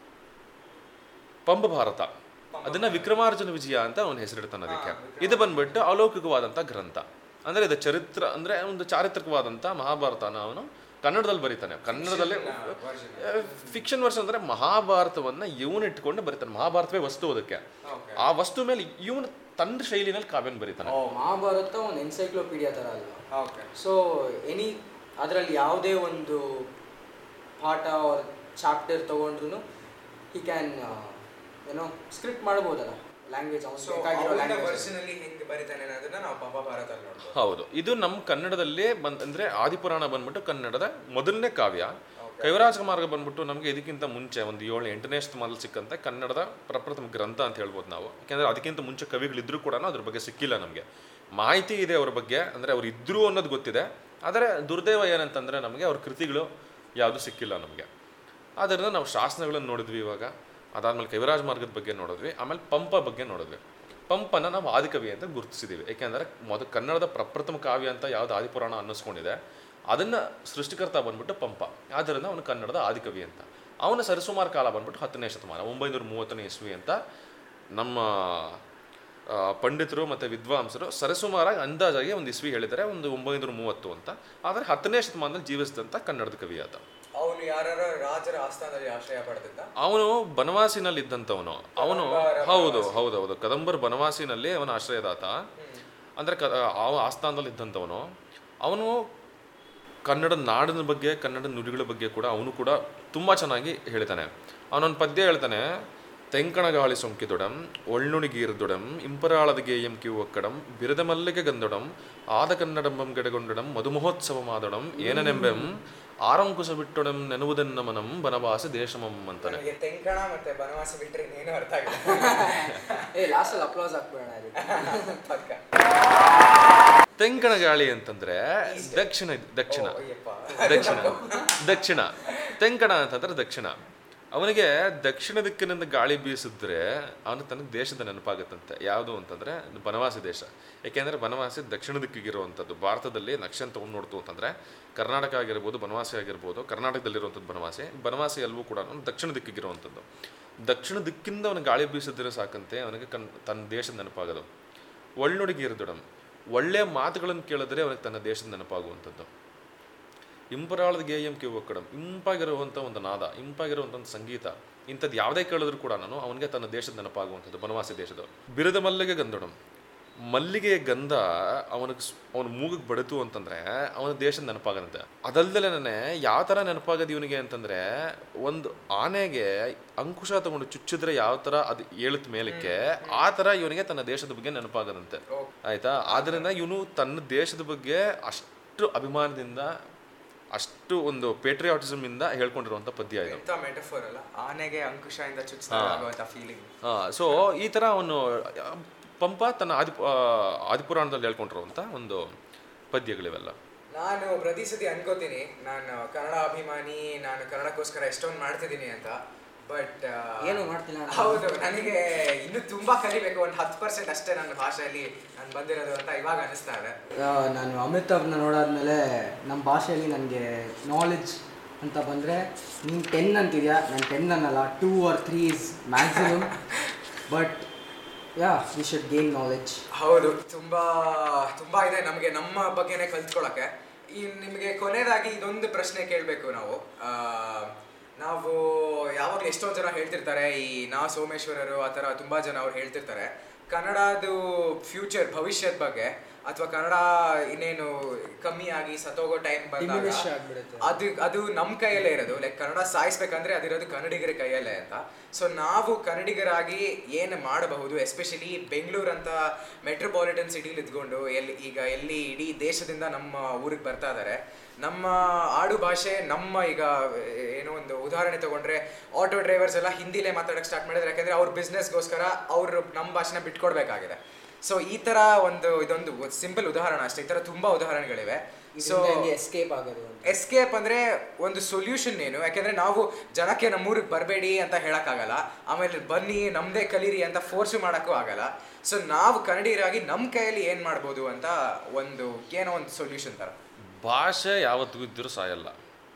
ಪಂಪ ಭಾರತ ಅದನ್ನ ವಿಕ್ರಮಾರ್ಜುನ ವಿಜಯ ಅಂತ ಅವನ ಹೆಸರಿಡ್ತಾನೆ ಅದಕ್ಕೆ ಇದು ಬಂದ್ಬಿಟ್ಟು ಅಲೌಕಿಕವಾದಂಥ ಗ್ರಂಥ ಅಂದ್ರೆ ಇದು ಚರಿತ್ರ ಅಂದ್ರೆ ಒಂದು ಚಾರಿತ್ರಿಕವಾದಂಥ ಮಹಾಭಾರತನ ಅವನು ಕನ್ನಡದಲ್ಲಿ ಬರೀತಾನೆ ಕನ್ನಡದಲ್ಲೇ ಫಿಕ್ಷನ್ ವರ್ಷನ್ ಅಂದ್ರೆ ಮಹಾಭಾರತವನ್ನ ಇವನು ಇಟ್ಕೊಂಡು ಬರೀತಾನೆ ಮಹಾಭಾರತವೇ ವಸ್ತು ಅದಕ್ಕೆ ಓಕೆ ಆ ವಸ್ತು ಮೇಲೆ ಇವನು ತನ್ನ ಶೈಲಿನಲ್ಲಿ ಕಾವ್ಯನ ಬರೀತಾನೆ ಓ ಮಹಾಭಾರತ ಒಂದು ಎನ್ಸೈಕ್ಲೋಪೀಡಿಯಾ ಥರ ಅಲ್ವಾ ಓಕೆ ಸೊ ಎನಿ ಅದರಲ್ಲಿ ಯಾವುದೇ ಒಂದು ಪಾಠ ಆರ್ ಚಾಪ್ಟರ್ ತೊಗೊಂಡ್ರು ಈ ಕ್ಯಾನ್ ಏನೋ ಸ್ಕ್ರಿಪ್ಟ್ ಮಾಡ್ಬೋದಲ್ಲ ಲ್ಯಾಂಗ್ವೇಜ್ ಸೊ ಅವ್ನು ಬೇಕಾಗಿರೋ ಅವನ ಲ್ಯಾಂಗ್ವೇಜ್ ವರ್ಷನಲ್ಲಿ ಹೆಂಗೆ ಬರೀತಾನೆ ಅನ್ನೋದನ್ನ ನಾವು ಪಂಪ ಭಾರತ ನೋಡ್ಬೋದು ಹೌದು ಇದು ನಮ್ಮ ಕನ್ನಡದಲ್ಲೇ ಬಂದ್ ಅಂದ್ರೆ ಆದಿಪುರಾಣ ಬಂದ್ಬಿಟ್ಟು ಕನ್ನಡದ ಮೊದಲನೇ ಕಾವ್ಯ ಕವಿರಾಜ ಮಾರ್ಗ ಬಂದ್ಬಿಟ್ಟು ನಮಗೆ ಇದಕ್ಕಿಂತ ಮುಂಚೆ ಒಂದು ಏಳು ಎಂಟನೇ ಶತಮಾನದಲ್ಲಿ ಸಿಕ್ಕಂತ ಕನ್ನಡದ ಪ್ರಪ್ರಥಮ ಗ್ರಂಥ ಅಂತ ಹೇಳ್ಬೋದು ನಾವು ಯಾಕೆಂದ್ರೆ ಅದಕ್ಕಿಂತ ಮುಂಚೆ ಕವಿಗಳಿದ್ರು ಕೂಡ ಅದ್ರ ಬಗ್ಗೆ ಸಿಕ್ಕಿಲ್ಲ ನಮಗೆ ಮಾಹಿತಿ ಇದೆ ಅವ್ರ ಬಗ್ಗೆ ಅಂದ್ರೆ ಅವ್ರು ಇದ್ರು ಅನ್ನೋದು ಗೊತ್ತಿದೆ ಆದರೆ ದುರ್ದೈವ ಏನಂತಂದ್ರೆ ನಮಗೆ ಅವ್ರ ಕೃತಿಗಳು ಯಾವುದು ಸಿಕ್ಕಿಲ್ಲ ನಮಗೆ ಆದ್ದರಿಂದ ನಾವು ಶಾಸನಗಳನ್ನು ನೋಡಿದ್ವಿ ಇವಾಗ ಅದಾದ್ಮೇಲೆ ಕವಿರಾಜ ಮಾರ್ಗದ ಬಗ್ಗೆ ನೋಡಿದ್ವಿ ಆಮೇಲೆ ಪಂಪ ಬಗ್ಗೆ ನೋಡಿದ್ವಿ ಪಂಪನ ನಾವು ಆದಿಕವಿ ಅಂತ ಗುರುತಿಸಿದ್ದೀವಿ ಯಾಕೆಂದರೆ ಮೊದ ಕನ್ನಡದ ಪ್ರಪ್ರಥಮ ಕಾವ್ಯ ಅಂತ ಯಾವ್ದು ಆದಿಪುರಾಣ ಅನ್ನಿಸ್ಕೊಂಡಿದೆ ಅದನ್ನು ಸೃಷ್ಟಿಕರ್ತ ಬಂದ್ಬಿಟ್ಟು ಪಂಪ ಆದ್ದರಿಂದ ಅವನು ಕನ್ನಡದ ಆದಿಕವಿ ಅಂತ ಅವನ ಸರಿಸುಮಾರು ಕಾಲ ಬಂದ್ಬಿಟ್ಟು ಹತ್ತನೇ ಶತಮಾನ ಒಂಬೈನೂರ ಮೂವತ್ತನೇ ಇಸ್ವಿ ಅಂತ ನಮ್ಮ ಆ, ಪಂಡಿತರು ಮತ್ತು ವಿದ್ವಾಂಸರು ಸರಿಸುಮಾರಾಗಿ ಅಂದಾಜಾಗಿ ಒಂದು ಇಸ್ವಿ ಹೇಳಿದ್ದಾರೆ ಒಂದು ಒಂಬೈನೂರ ಮೂವತ್ತು ಅಂತ ಆದರೆ ಹತ್ತನೇ ಶತಮಾನದಲ್ಲಿ ಜೀವಿಸಿದಂಥ ಕನ್ನಡದ ಕವಿ ಆತ ಅವನು ಯಾರ ರಾಜರ ಆಸ್ಥಾನದಲ್ಲಿ ಆಶ್ರಯ ಪಡೆದಿದ್ದ ಅವನು ಬನವಾಸಿನಲ್ಲಿ ಇದ್ದಂಥವನು ಅವನು ಹೌದು ಹೌದು ಹೌದು ಕದಂಬರ್ ಬನವಾಸಿನಲ್ಲಿ ಅವನ ಆಶ್ರಯದಾತ ಅಂದರೆ ಕ ಅವ ಆಸ್ಥಾನದಲ್ಲಿ ಇದ್ದಂಥವನು ಅವನು ಕನ್ನಡ ನಾಡಿನ ಬಗ್ಗೆ ಕನ್ನಡ ನುಡಿಗಳ ಬಗ್ಗೆ ಕೂಡ ಅವನು ಕೂಡ ತುಂಬ ಚೆನ್ನಾಗಿ ಹೇಳ್ತಾನೆ ಅವನೊಂದು ಪದ್ಯ ಹೇಳ್ತಾನೆ ತೆಂಕಣಗಾಳಿ ಸೊಂಕಿದೊಡಂ ಒಳ್ಳುಣಿಗೀರ್ದೊಡಂ ಇಂಪರಾಳದ ಗೇಯಂ ಕಿವ್ವಕ್ಕಡಂ ಬಿರದ ಮಲ್ಲಿಗೆ ಗಂದೊಡಂ ಆದ ಕನ್ನಡಂಬಂ ಗೆಡಗೊಂಡಡಂ ಮಧುಮಹೋತ್ಸವ ಮಾದೊಡಂ ಏನನೆಂಬೆಂ ಆರಂಕುಶ ಬಿಟ್ಟೊಡಂ ನೆನುವುದೆನ್ನಮನಂ ಬನವಾಸ ದೇಶಮಂ ಅಂತಾನೆ ನನಗೆ ತೆಂಕಣ ಮತ್ತೆ ಬನವಾಸ ಬಿಟ್ರೆ ಇನ್ನೇನು ಅರ್ಥ ಆಗಿಲ್ಲ ಏ ಲಾಸ್ಟಲ್ಲಿ ಅಪ್ಲೋಸ್ ಹಾಕ್ಬೇಡ ಅದಕ್ಕೆ ಪಕ್ಕ ತೆಂಕಣ ಗಾಳಿ ಅಂತಂದ್ರೆ ದಕ್ಷಿಣ ದಕ್ಷಿಣ ಓ, ಅಯ್ಯಪ್ಪ. ದಕ್ಷಿಣ ದಕ್ಷಿಣ ತೆಂಕಣ ಅಂತಂದ್ರೆ ದಕ್ಷಿಣ ಅವನಿಗೆ ದಕ್ಷಿಣ ದಿಕ್ಕಿನಿಂದ ಗಾಳಿ ಬೀಸಿದ್ರೆ ಅವನು ತನಗೆ ದೇಶದ ನೆನಪಾಗುತ್ತಂತೆ ಯಾವುದು ಅಂತಂದ್ರೆ ಬನವಾಸಿ ದೇಶ ಯಾಕೆಂದ್ರೆ ಬನವಾಸಿ ದಕ್ಷಿಣ ದಿಕ್ಕಿಗಿರುವಂಥದ್ದು ಭಾರತದಲ್ಲಿ ನಕ್ಷನ್ ತಗೊಂಡು ನೋಡ್ತು ಅಂತಂದ್ರೆ ಕರ್ನಾಟಕ ಆಗಿರ್ಬೋದು ಬನವಾಸಿ ಆಗಿರ್ಬೋದು ಕರ್ನಾಟಕದಲ್ಲಿರುವಂಥದ್ದು ಬನವಾಸಿ ಬನವಾಸಿ ಎಲ್ಲವೂ ಕೂಡ ದಕ್ಷಿಣ ದಿಕ್ಕಿಗಿರುವಂಥದ್ದು ದಕ್ಷಿಣ ದಿಕ್ಕಿಂದ ಅವನು ಗಾಳಿ ಬೀಸಿದ್ರೆ ಸಾಕಂತೆ ಅವನಿಗೆ ಕನ್ ತನ್ನ ದೇಶದ ನೆನಪಾಗೋದು ಒಳ್ಳುಡಿಗಿರ್ದೊಡಂ ಒಳ್ಳೆಯ ಮಾತುಗಳನ್ನು ಕೇಳಿದ್ರೆ ಅವನಿಗೆ ತನ್ನ ದೇಶದ ನೆನಪಾಗುವಂಥದ್ದು ಇಂಪರಾಳದ ಗೇಯಂ ಕಿವ್ವಕ್ಕಡಂ ಇಂಪಾಗಿರುವಂಥ ಒಂದು ನಾದ ಇಂಪಾಗಿರುವಂಥ ಒಂದು ಸಂಗೀತ ಇಂಥದ್ದು ಯಾವುದೇ ಕೇಳಿದ್ರು ಕೂಡ ನಾನು ಅವನಿಗೆ ತನ್ನ ದೇಶದ ನೆನಪಾಗುವಂಥದ್ದು ಬನವಾಸಿ ದೇಶದ ಬಿರದ ಮಲ್ಲಿಗೆ ಗಂಧೊಡಂ ಮಲ್ಲಿಗೆಯ ಗಂಧ ಅವನಿಗೆ ಅವನ ಮೂಗಿಗೆ ಬಡಿತು ಅಂತಂದ್ರೆ ಅವನ ದೇಶದ ನೆನಪಾಗದಂತೆ ಅದಲ್ದಲೆ ನನಗೆ ಯಾವ ಥರ ನೆನಪಾಗದು ಇವನಿಗೆ ಅಂತಂದ್ರೆ ಒಂದು ಆನೆಗೆ ಅಂಕುಶ ತಗೊಂಡು ಚುಚ್ಚಿದ್ರೆ ಯಾವ ಥರ ಅದು ಏಳುತ್ತ ಮೇಲಕ್ಕೆ ಆ ಥರ ಇವನಿಗೆ ತನ್ನ ದೇಶದ ಬಗ್ಗೆ ನೆನಪಾಗದಂತೆ ಆಯ್ತಾ ಆದ್ರಿಂದ ಇವನು ತನ್ನ ದೇಶದ ಬಗ್ಗೆ ಅಷ್ಟು ಅಭಿಮಾನದಿಂದ ಅಷ್ಟು ಒಂದು ಪೇಟ್ರಿಯಾಟಿಸಮ್ ಇಂದ ಹೇಳ್ಕೊಂಡಿರುವಂಥ ಪದ್ಯ ಇದು ಎಂತ ಮೆಟಫೋರ್ ಅಲ್ಲ ಆನೆಗೆ ಅಂಕುಶದಿಂದ ಚುಚ್ಚಿದಾಗ ಆಗುವಂತ ಫೀಲಿಂಗ್ ಸೊ ಈ ಥರ ಅವನು ಆ, ಪಂಪ ತನ್ನ ಆದಿ ಆ, ಆದಿಪುರಾಣದಲ್ಲಿ ಹೇಳ್ಕೊಂಡಿರುವಂಥ ಒಂದು ಪದ್ಯಗಳಿವೆಲ್ಲ ನಾನು ಪ್ರತಿ ಸತಿ ಅನ್ಕೋತೀನಿ ನಾನು ಕನ್ನಡ ಅಭಿಮಾನಿ ನಾನು ಕನ್ನಡಕ್ಕೋಸ್ಕರ ಎಷ್ಟೊಂದು ಮಾಡ್ತಿದ್ದೀನಿ ಅಂತ ಬಟ್ ಏನು ಮಾಡ್ತಿಲ್ಲ ಅಣ್ಣ. ಹೌದು ನನಗೆ ಇನ್ನೂ ತುಂಬಾ ಕಲಿಬೇಕು ಒಂದು ಹತ್ತು ಪರ್ಸೆಂಟ್ ಅಷ್ಟೇ ನನ್ನ ಭಾಷೆಯಲ್ಲಿ ನಾನು ಬಂದಿರೋದು ಅಂತ ಇವಾಗ ಅನಿಸ್ತಾ ಇದೆ ಆ, ನಾನು ಅಮಿತ್ ಅವ್ರನ್ನ ನೋಡಾದ್ಮೇಲೆ ನಮ್ಮ ಭಾಷೆಯಲ್ಲಿ ನನಗೆ ನಾಲೆಡ್ಜ್ ಅಂತ ಬಂದರೆ ನೀನು ಟೆನ್ ಅಂತಿದ್ಯಾ ನಾನು ಟೆನ್ ಅನ್ನಲ್ಲ two or three is maximum but yeah we should gain knowledge ಹೌದು ತುಂಬಾ ತುಂಬಾ ಇದೆ ನಮಗೆ ನಮ್ಮ ಬಗ್ಗೆನೇ ಕಲ್ತ್ಕೊಳಕ್ಕೆ ಈ ನಿಮಗೆ ಕೊನೆಯದಾಗಿ ಇದೊಂದು ಪ್ರಶ್ನೆ ಕೇಳಬೇಕು ನಾವು ಆ, ನಾವು ಯಾವಾಗಲೂ ಎಷ್ಟೊಂದು ಜನ ಹೇಳ್ತಿರ್ತಾರೆ ಈ ನಾ ಸೋಮೇಶ್ವರರು ಆ ಥರ ತುಂಬ ಜನ ಅವ್ರು ಹೇಳ್ತಿರ್ತಾರೆ ಕನ್ನಡದು ಫ್ಯೂಚರ್ ಭವಿಷ್ಯದ ಬಗ್ಗೆ ಅಥವಾ ಕನ್ನಡ ಇನ್ನೇನು ಕಮ್ಮಿ ಆಗಿ ಸತ್ತೋಗೋ ಟೈಮ್ ಬಂದಾಗ Diminish ಆಗ್ಬಿಡುತ್ತೆ. ಅದು ಅದು ನಮ್ಮ ಕೈಯಲ್ಲೇ ಇರೋದು ಲೈಕ್ ಕನ್ನಡ ಸಾಯಿಸ್ಬೇಕಂದ್ರೆ ಅದಿರೋದು ಕನ್ನಡಿಗರ ಕೈಯಲ್ಲೇ ಅಂತ ಸೊ ನಾವು ಕನ್ನಡಿಗರಾಗಿ ಏನು ಮಾಡಬಹುದು ಎಸ್ಪೆಷಲಿ ಬೆಂಗಳೂರು ಅಂತ ಮೆಟ್ರೋಪಾಲಿಟನ್ ಸಿಟಿಲಿ ಇದ್ಕೊಂಡು ಎಲ್ಲಿ ಈಗ ಎಲ್ಲಿ ಇಡೀ ದೇಶದಿಂದ ನಮ್ಮ ಊರಿಗೆ ಬರ್ತಾ ಇದ್ದಾರೆ ನಮ್ಮ ಆಡು ಭಾಷೆ ನಮ್ಮ ಈಗ ಏನೋ ಒಂದು ಉದಾಹರಣೆ ತಗೊಂಡ್ರೆ ಆಟೋ ಡ್ರೈವರ್ಸ್ ಎಲ್ಲ ಹಿಂದಿಲೇ ಮಾತಾಡಕ್ಕೆ ಸ್ಟಾರ್ಟ್ ಮಾಡಿದ್ರೆ ಯಾಕಂದ್ರೆ ಅವ್ರ ಬಿಸ್ನೆಸ್ಗೋಸ್ಕರ ಅವರು ನಮ್ಮ ಭಾಷೆನ ಬಿಟ್ಕೊಡ್ಬೇಕಾಗಿದೆ ಸೊ ಈ ತರ ಒಂದು ಇದೊಂದು ಸಿಂಪಲ್ ಉದಾಹರಣೆ ಅಷ್ಟೇ ಈ ತರ ತುಂಬಾ ಉದಾಹರಣೆಗಳಿವೆ ಸೊ ಹೆಂಗೆ ಎಸ್ಕೇಪ್ ಆಗೋದು ಅಂತ ಎಸ್ಕೇಪ್ ಅಂದ್ರೆ ಒಂದು ಸೊಲ್ಯೂಷನ್ ಏನು ಯಾಕೆಂದ್ರೆ ನಾವು ಜನಕ್ಕೆ ನಮ್ಮೂರಿಗೆ ಬರಬೇಡಿ ಅಂತ ಹೇಳಕ್ಕಾಗಲ್ಲ ಆಮೇಲೆ ಬನ್ನಿ ನಮ್ದೇ ಕಲೀರಿ ಅಂತ ಫೋರ್ಸು ಮಾಡೋಕ್ಕೂ ಆಗಲ್ಲ ಸೊ ನಾವು ಕನ್ನಡಿಗರಾಗಿ ನಮ್ಮ ಕೈಯಲ್ಲಿ ಏನು ಮಾಡ್ಬೋದು ಅಂತ ಒಂದು ಏನೋ ಒಂದು ಸೊಲ್ಯೂಷನ್ ತರ ಭಾಷೆ ಯಾವತ್ತಿಗೂ ಇದ್ದರೂ ಸಾಯಲ್ಲ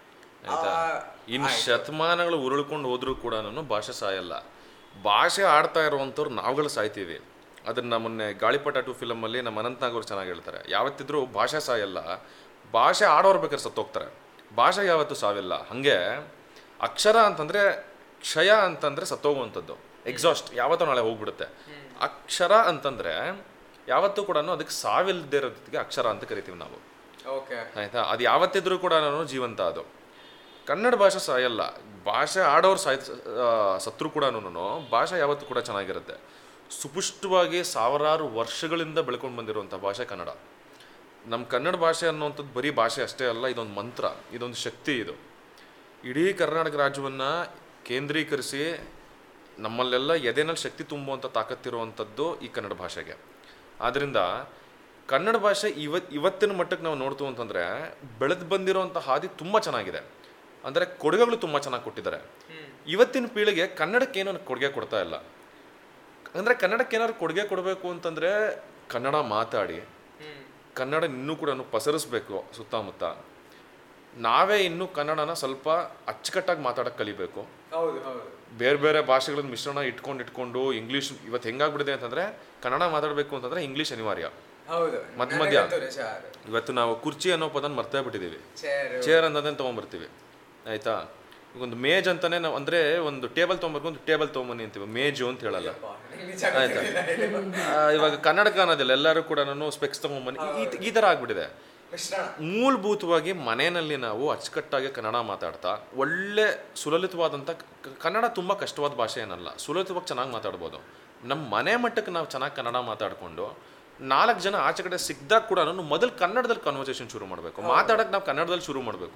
ಆಯ್ತಾ ಆ, ಇನ್ನು ಶತಮಾನಗಳು ಉರುಳ್ಕೊಂಡು ಹೋದ್ರೂ ಕೂಡ ಭಾಷೆ ಸಾಯಲ್ಲ ಭಾಷೆ ಆಡ್ತಾ ಇರುವಂಥವ್ರು ನಾವುಗಳು ಸಾಯ್ತೀವಿ ಅದನ್ನ ಮೊನ್ನೆ ಗಾಳಿಪಟ ಟು ಫಿಲಮಲ್ಲಿ ನಮ್ಮ ಅನಂತನಾಗ್ ಅವ್ರು ಚೆನ್ನಾಗಿ ಹೇಳ್ತಾರೆ ಯಾವತ್ತಿದ್ರೂ ಭಾಷೆ ಸಾಯಲ್ಲ ಭಾಷೆ ಆಡೋರು ಬೇಕಾದ್ರೆ ಸತ್ತೋಗ್ತಾರೆ ಭಾಷೆ ಯಾವತ್ತೂ ಸಾವಿಲ್ಲ ಹಾಗೆ ಅಕ್ಷರ ಅಂತಂದ್ರೆ ಕ್ಷಯ ಅಂತಂದ್ರೆ ಸತ್ತೋಗುವಂಥದ್ದು ಎಕ್ಸಾಸ್ಟ್ ಯಾವತ್ತೂ ನಾಳೆ ಹೋಗ್ಬಿಡುತ್ತೆ ಅಕ್ಷರ ಅಂತಂದ್ರೆ ಯಾವತ್ತೂ ಕೂಡ ಅದಕ್ಕೆ ಸಾವಿಲ್ಲದೆ ಇರೋದಕ್ಕೆ ಅಕ್ಷರ ಅಂತ ಕರಿತೀವಿ ನಾವು ಓಕೆ ಆಯ್ತಾ ಅದು ಯಾವತ್ತಿದ್ರೂ ಕೂಡ ನಾನು ಜೀವಂತ ಅದು ಕನ್ನಡ ಭಾಷೆ ಸಾಯಲ್ಲ ಭಾಷೆ ಆಡೋರು ಸಾಯ್ ಸತ್ರು ಕೂಡ ಭಾಷೆ ಯಾವತ್ತೂ ಕೂಡ ಚೆನ್ನಾಗಿರುತ್ತೆ ಸುಪುಷ್ಟವಾಗಿ ಸಾವಿರಾರು ವರ್ಷಗಳಿಂದ ಬೆಳ್ಕೊಂಡು ಬಂದಿರುವಂಥ ಭಾಷೆ ಕನ್ನಡ ನಮ್ಮ ಕನ್ನಡ ಭಾಷೆ ಅನ್ನುವಂಥದ್ದು ಬರೀ ಭಾಷೆ ಅಷ್ಟೇ ಅಲ್ಲ ಇದೊಂದು ಮಂತ್ರ ಇದೊಂದು ಶಕ್ತಿ ಇದು ಇಡೀ ಕರ್ನಾಟಕ ರಾಜ್ಯವನ್ನು ಕೇಂದ್ರೀಕರಿಸಿ ನಮ್ಮಲ್ಲೆಲ್ಲ ಎದೆನಲ್ಲಿ ಶಕ್ತಿ ತುಂಬುವಂಥ ತಾಕತ್ತಿರುವಂಥದ್ದು ಈ ಕನ್ನಡ ಭಾಷೆಗೆ ಆದ್ದರಿಂದ ಕನ್ನಡ ಭಾಷೆ ಇವತ್ ಇವತ್ತಿನ ಮಟ್ಟಕ್ಕೆ ನಾವು ನೋಡ್ತು ಅಂತಂದರೆ ಬೆಳೆದು ಬಂದಿರೋಂಥ ಹಾದಿ ತುಂಬ ಚೆನ್ನಾಗಿದೆ ಅಂದರೆ ಕೊಡುಗೆಗಳು ತುಂಬ ಚೆನ್ನಾಗಿ ಕೊಟ್ಟಿದ್ದಾರೆ ಇವತ್ತಿನ ಪೀಳಿಗೆ ಕನ್ನಡಕ್ಕೆ ಏನೋ ಕೊಡುಗೆ ಕೊಡ್ತಾ ಇಲ್ಲ ಅಂದರೆ ಕನ್ನಡಕ್ಕೆ ಏನಾದ್ರು ಕೊಡುಗೆ ಕೊಡಬೇಕು ಅಂತಂದರೆ ಕನ್ನಡ ಮಾತಾಡಿ ಕನ್ನಡ ಇನ್ನೂ ಕೂಡ ಪಸರಿಸ್ಬೇಕು ಸುತ್ತಮುತ್ತ ನಾವೇ ಇನ್ನೂ ಕನ್ನಡನ ಸ್ವಲ್ಪ ಅಚ್ಚುಕಟ್ಟಾಗಿ ಮಾತಾಡೋಕೆ ಕಲಿಬೇಕು ಹೌದು ಹೌದು ಬೇರೆ ಬೇರೆ ಭಾಷೆಗಳ ಮಿಶ್ರಣ ಇಟ್ಕೊಂಡು ಇಟ್ಕೊಂಡು ಇಂಗ್ಲೀಷ್ ಇವತ್ತು ಹೆಂಗಾಗ್ಬಿಟ್ಟಿದೆ ಅಂತಂದರೆ ಕನ್ನಡ ಮಾತಾಡಬೇಕು ಅಂತಂದರೆ ಇಂಗ್ಲೀಷ್ ಅನಿವಾರ್ಯ ಹೌದು ಮಧ್ಯ ಮಧ್ಯ. ನನಗಂತೂ ನಿಜ ಅದು. ಇವತ್ತು ನಾವು ಕುರ್ಚಿ ಅನ್ನೋ ಪದನ ಮರ್ತೇ ಬಿಟ್ಟಿದ್ದೀವಿ ಚೇರ್ ಚೇರ್ ಅನ್ನೋದನ್ನ ತೊಗೊಂಬರ್ತೀವಿ ಆಯ್ತಾ ಈಗ ಒಂದು ಮೇಜ್ ಅಂತಾನೆ ನಾವು ಅಂದರೆ ಒಂದು ಟೇಬಲ್ ತೊಗೊಂಬರ್ಕೊಂಡು ಟೇಬಲ್ ತೊಗೊಂಬನ್ನಿ ಅಂತೀವಿ ಮೇಜು ಅಂತ ಹೇಳಲ್ಲ ನಿಜ ಆಯ್ತಾ ಆ, ಇವಾಗ ಕನ್ನಡಕ ಅನ್ನೋದಿಲ್ಲ ಎಲ್ಲರೂ ಕೂಡ ನಾನು ಸ್ಪೆಕ್ಸ್ ತೊಗೊಂಬನ್ನಿ ಈ- ಈ ಥರ ಆಗ್ಬಿಟ್ಟಿದೆ ಮಿಶ್ರಣ ಮೂಲಭೂತವಾಗಿ ಮನೆಯಲ್ಲಿ ನಾವು ಅಚ್ಚುಕಟ್ಟಾಗಿ ಕನ್ನಡ ಮಾತಾಡ್ತಾ ಒಳ್ಳೆ ಸುಲಲಿತವಾದಂಥ ಕ- ಕನ್ನಡ ತುಂಬ ಕಷ್ಟವಾದ ಭಾಷೆ ಏನಲ್ಲ ಸುಲಲಿತವಾಗಿ ಚೆನ್ನಾಗಿ ಮಾತಾಡ್ಬೋದು ನಮ್ಮ ಮನೆ ಮಟ್ಟಕ್ಕೆ ನಾವು ಚೆನ್ನಾಗಿ ಕನ್ನಡ ಮಾತಾಡಿಕೊಂಡು ನಾಲ್ಕು ಜನ ಆಚೆ ಕಡೆ ಸಿಕ್ಕಿದಾಗ ಕೂಡ ನಾನು ಮೊದಲು ಕನ್ನಡದಲ್ಲಿ ಕನ್ವರ್ಸೇಷನ್ ಶುರು ಮಾಡಬೇಕು ಮಾತಾಡೋಕೆ ನಾವು ಕನ್ನಡದಲ್ಲಿ ಶುರು ಮಾಡಬೇಕು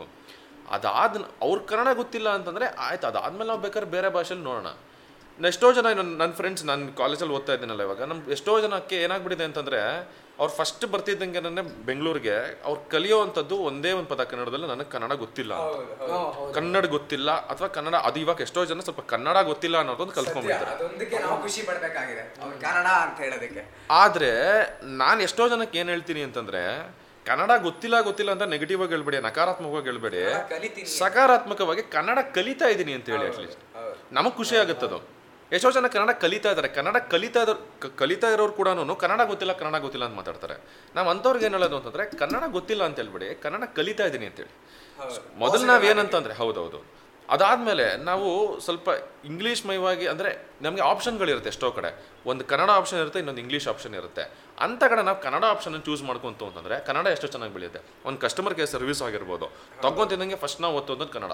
ಅದಾದ ಅವ್ರ ಕನ್ನಡ ಗೊತ್ತಿಲ್ಲ ಅಂತಂದರೆ ಆಯ್ತು ಅದಾದ್ಮೇಲೆ ನಾವು ಬೇಕಾದ್ರೆ ಬೇರೆ ಭಾಷೆಯಲ್ಲಿ ನೋಡೋಣ ಎಷ್ಟೋ ಜನ ನನ್ನ ಫ್ರೆಂಡ್ಸ್ ನಾನು ಕಾಲೇಜಲ್ಲಿ ಓದ್ತಾ ಇದ್ದೀನಲ್ಲ ಇವಾಗ ನಮ್ಮ ಎಷ್ಟೋ ಜನಕ್ಕೆ ಏನಾಗ್ಬಿಟ್ಟಿದೆ ಅಂತಂದರೆ ಅವ್ರು ಫಸ್ಟ್ ಬರ್ತಿದ್ದಂಗೆ ನನ್ನ ಬೆಂಗಳೂರಿಗೆ ಅವ್ರು ಕಲಿಯೋವಂಥದ್ದು ಒಂದೇ ಒಂದು ಪದ ಕನ್ನಡದಲ್ಲಿ ನನಗೆ ಕನ್ನಡ ಗೊತ್ತಿಲ್ಲ ಅಂತ. ಹೌದು ಹೌದು ಕನ್ನಡ ಗೊತ್ತಿಲ್ಲ ಅಥವಾ ಕನ್ನಡ ಅದು ಇವಾಗ ಎಷ್ಟೋ ಜನ ಸ್ವಲ್ಪ ಕನ್ನಡ ಗೊತ್ತಿಲ್ಲ ಅನ್ನೋದೊಂದು ಕಲ್ತ್ಕೊಂಡ್ಬಿಡ್ತಾರೆ ಅದೊಂದಕ್ಕೆ ನಾವು ಖುಷಿ ಪಡ್ಬೇಕಾಗಿದೆ ಅವ್ರು ಕನ್ನಡ ಅಂತ ಹೇಳೋದಕ್ಕೆ ಆದರೆ ನಾನು ಎಷ್ಟೋ ಜನಕ್ಕೆ ಏನು ಹೇಳ್ತೀನಿ ಅಂತಂದರೆ ಕನ್ನಡ ಗೊತ್ತಿಲ್ಲ ಗೊತ್ತಿಲ್ಲ ಅಂತ ನೆಗೆಟಿವ್ ಆಗಿ ಹೇಳ್ಬೇಡಿ ನಕಾರಾತ್ಮಕವಾಗಿ ಹೇಳ್ಬೇಡಿ ಕನ್ನಡ ಕಲಿತೀನಿ ಸಕಾರಾತ್ಮಕವಾಗಿ ಕನ್ನಡ ಕಲಿತಾ ಇದ್ದೀನಿ ಅಂತ ಹೇಳಿ ಅಟ್ಲೀಸ್ಟ್ ಹೌದು ನಮಗೆ ಖುಷಿ ಆಗುತ್ತದು ಎಷ್ಟೋ ಜನ ಕನ್ನಡ ಕಲಿತಾ ಇದ್ದಾರೆ ಕನ್ನಡ ಕಲಿತಾ ಇರೋ ಕಲಿತಾ ಇರೋರು ಕೂಡ ಕನ್ನಡ ಗೊತ್ತಿಲ್ಲ ಕನ್ನಡ ಗೊತ್ತಿಲ್ಲ ಅಂತ ಮಾತಾಡ್ತಾರೆ ನಾವು ಅಂಥವ್ರಿಗೆ ಏನು ಹೇಳೋದು ಅಂತಂದ್ರೆ ಕನ್ನಡ ಗೊತ್ತಿಲ್ಲ ಅಂತ ಹೇಳ್ಬಿಡಿ ಕನ್ನಡ ಕಲಿತಾ ಇದ್ದೀನಿ ಅಂತೇಳಿ ಹೌದು ಮೊದಲು ನಾವೇನಂತಂದ್ರೆ ಹೌದೌದು ಅದಾದಮೇಲೆ ನಾವು ಸ್ವಲ್ಪ ಇಂಗ್ಲೀಷ್ ಮಯವಾಗಿ ಅಂದರೆ ನಮಗೆ ಆಪ್ಷನ್ಗಳಿರುತ್ತೆ ಎಷ್ಟೋ ಕಡೆ ಒಂದು ಕನ್ನಡ ಆಪ್ಷನ್ ಇರುತ್ತೆ ಇನ್ನೊಂದು ಇಂಗ್ಲೀಷ್ ಆಪ್ಷನ್ ಇರುತ್ತೆ ಅಂಥ ಕಡೆ ನಾವು ಕನ್ನಡ ಆಪ್ಷನ್ ಚೂಸ್ ಮಾಡ್ಕೊಂತು ಅಂತಂದರೆ ಕನ್ನಡ ಎಷ್ಟು ಚೆನ್ನಾಗಿ ಬೆಳೆಯುತ್ತೆ ಒಂದು ಕಸ್ಟಮರ್ ಕೇರ್ ಸರ್ವಿಸ್ ಆಗಿರ್ಬೋದು ತಗೊಂತಿದ್ದಂಗೆ ಫಸ್ಟ್ ನಾವು ಓದೋದು ಕನ್ನಡ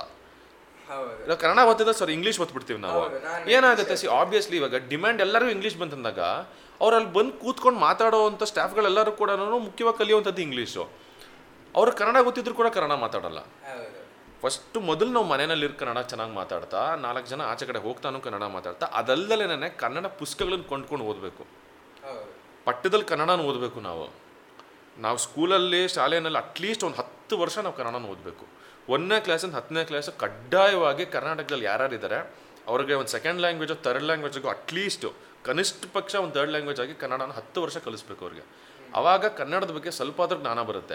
ಹೌದು ಇಲ್ಲ ಕನ್ನಡ ಓದ್ತಿದ್ರೆ ಸರ್ ಇಂಗ್ಲೀಷ್ ಓದ್ಬಿಡ್ತೀವಿ ನಾವು ಹೌದು, ನಾನು ಏನಾಗುತ್ತೆ ಸಿ ಆಬ್ವಿಯಸ್ಲಿ ಇವಾಗ ಡಿಮ್ಯಾಂಡ್ ಎಲ್ಲರಿಗೂ ಇಂಗ್ಲೀಷ್ ಬಂತಂದಾಗ ಅವ್ರು ಅಲ್ಲಿ ಬಂದು ಕೂತ್ಕೊಂಡು ಮಾತಾಡೋವಂಥ ಸ್ಟಾಫ್ಗಳೆಲ್ಲರೂ ಕೂಡ ಮುಖ್ಯವಾಗಿ ಕಲಿಯುವಂಥದ್ದು ಇಂಗ್ಲೀಷು ಅವ್ರು ಕನ್ನಡ ಗೊತ್ತಿದ್ರು ಕೂಡ ಕನ್ನಡ ಮಾತಾಡಲ್ಲ ಹೌದು ಫಸ್ಟ್ ಮೊದಲು ನಾವು ಮನೆಯಲ್ಲಿ ಕನ್ನಡ ಚೆನ್ನಾಗಿ ಮಾತಾಡ್ತಾ ನಾಲ್ಕು ಜನ ಆಚೆ ಕಡೆ ಹೋಗ್ತಾನು ಕನ್ನಡ ಮಾತಾಡ್ತಾ ಅದಲ್ಲದೆ ಕನ್ನಡ ಪುಸ್ತಕಗಳನ್ನ ಕೊಂಡ್ಕೊಂಡು ಓದಬೇಕು ಹೌದು ಪಠ್ಯದಲ್ಲಿ ಕನ್ನಡನ ಓದಬೇಕು ನಾವು ನಾವು ಸ್ಕೂಲಲ್ಲಿ ಶಾಲೆಯಲ್ಲಿ ಅಟ್ಲೀಸ್ಟ್ ಒಂದು ಹತ್ತು ವರ್ಷ ನಾವು ಕನ್ನಡನ ಓದಬೇಕು ಒಂದನೇ ಕ್ಲಾಸಿಂದ ಹತ್ತನೇ ಕ್ಲಾಸ್ ಕಡ್ಡಾಯವಾಗಿ ಕರ್ನಾಟಕದಲ್ಲಿ ಯಾರ್ಯಾರು ಇದ್ದಾರೆ ಅವ್ರಿಗೆ ಒಂದು ಸೆಕೆಂಡ್ ಲ್ಯಾಂಗ್ವೇಜ್ ಥರ್ಡ್ ಲ್ಯಾಂಗ್ವೇಜ್ಗೂ ಅಟ್ಲೀಸ್ಟು ಕನಿಷ್ಠ ಪಕ್ಷ ಒಂದು ಥರ್ಡ್ ಲ್ಯಾಂಗ್ವೇಜ್ ಆಗಿ ಕನ್ನಡನ ಹತ್ತು ವರ್ಷ ಕಲಿಸ್ಬೇಕು ಅವ್ರಿಗೆ ಅವಾಗ ಕನ್ನಡದ ಬಗ್ಗೆ ಸ್ವಲ್ಪ ಆದ್ರೂ ಜ್ಞಾನ ಬರುತ್ತೆ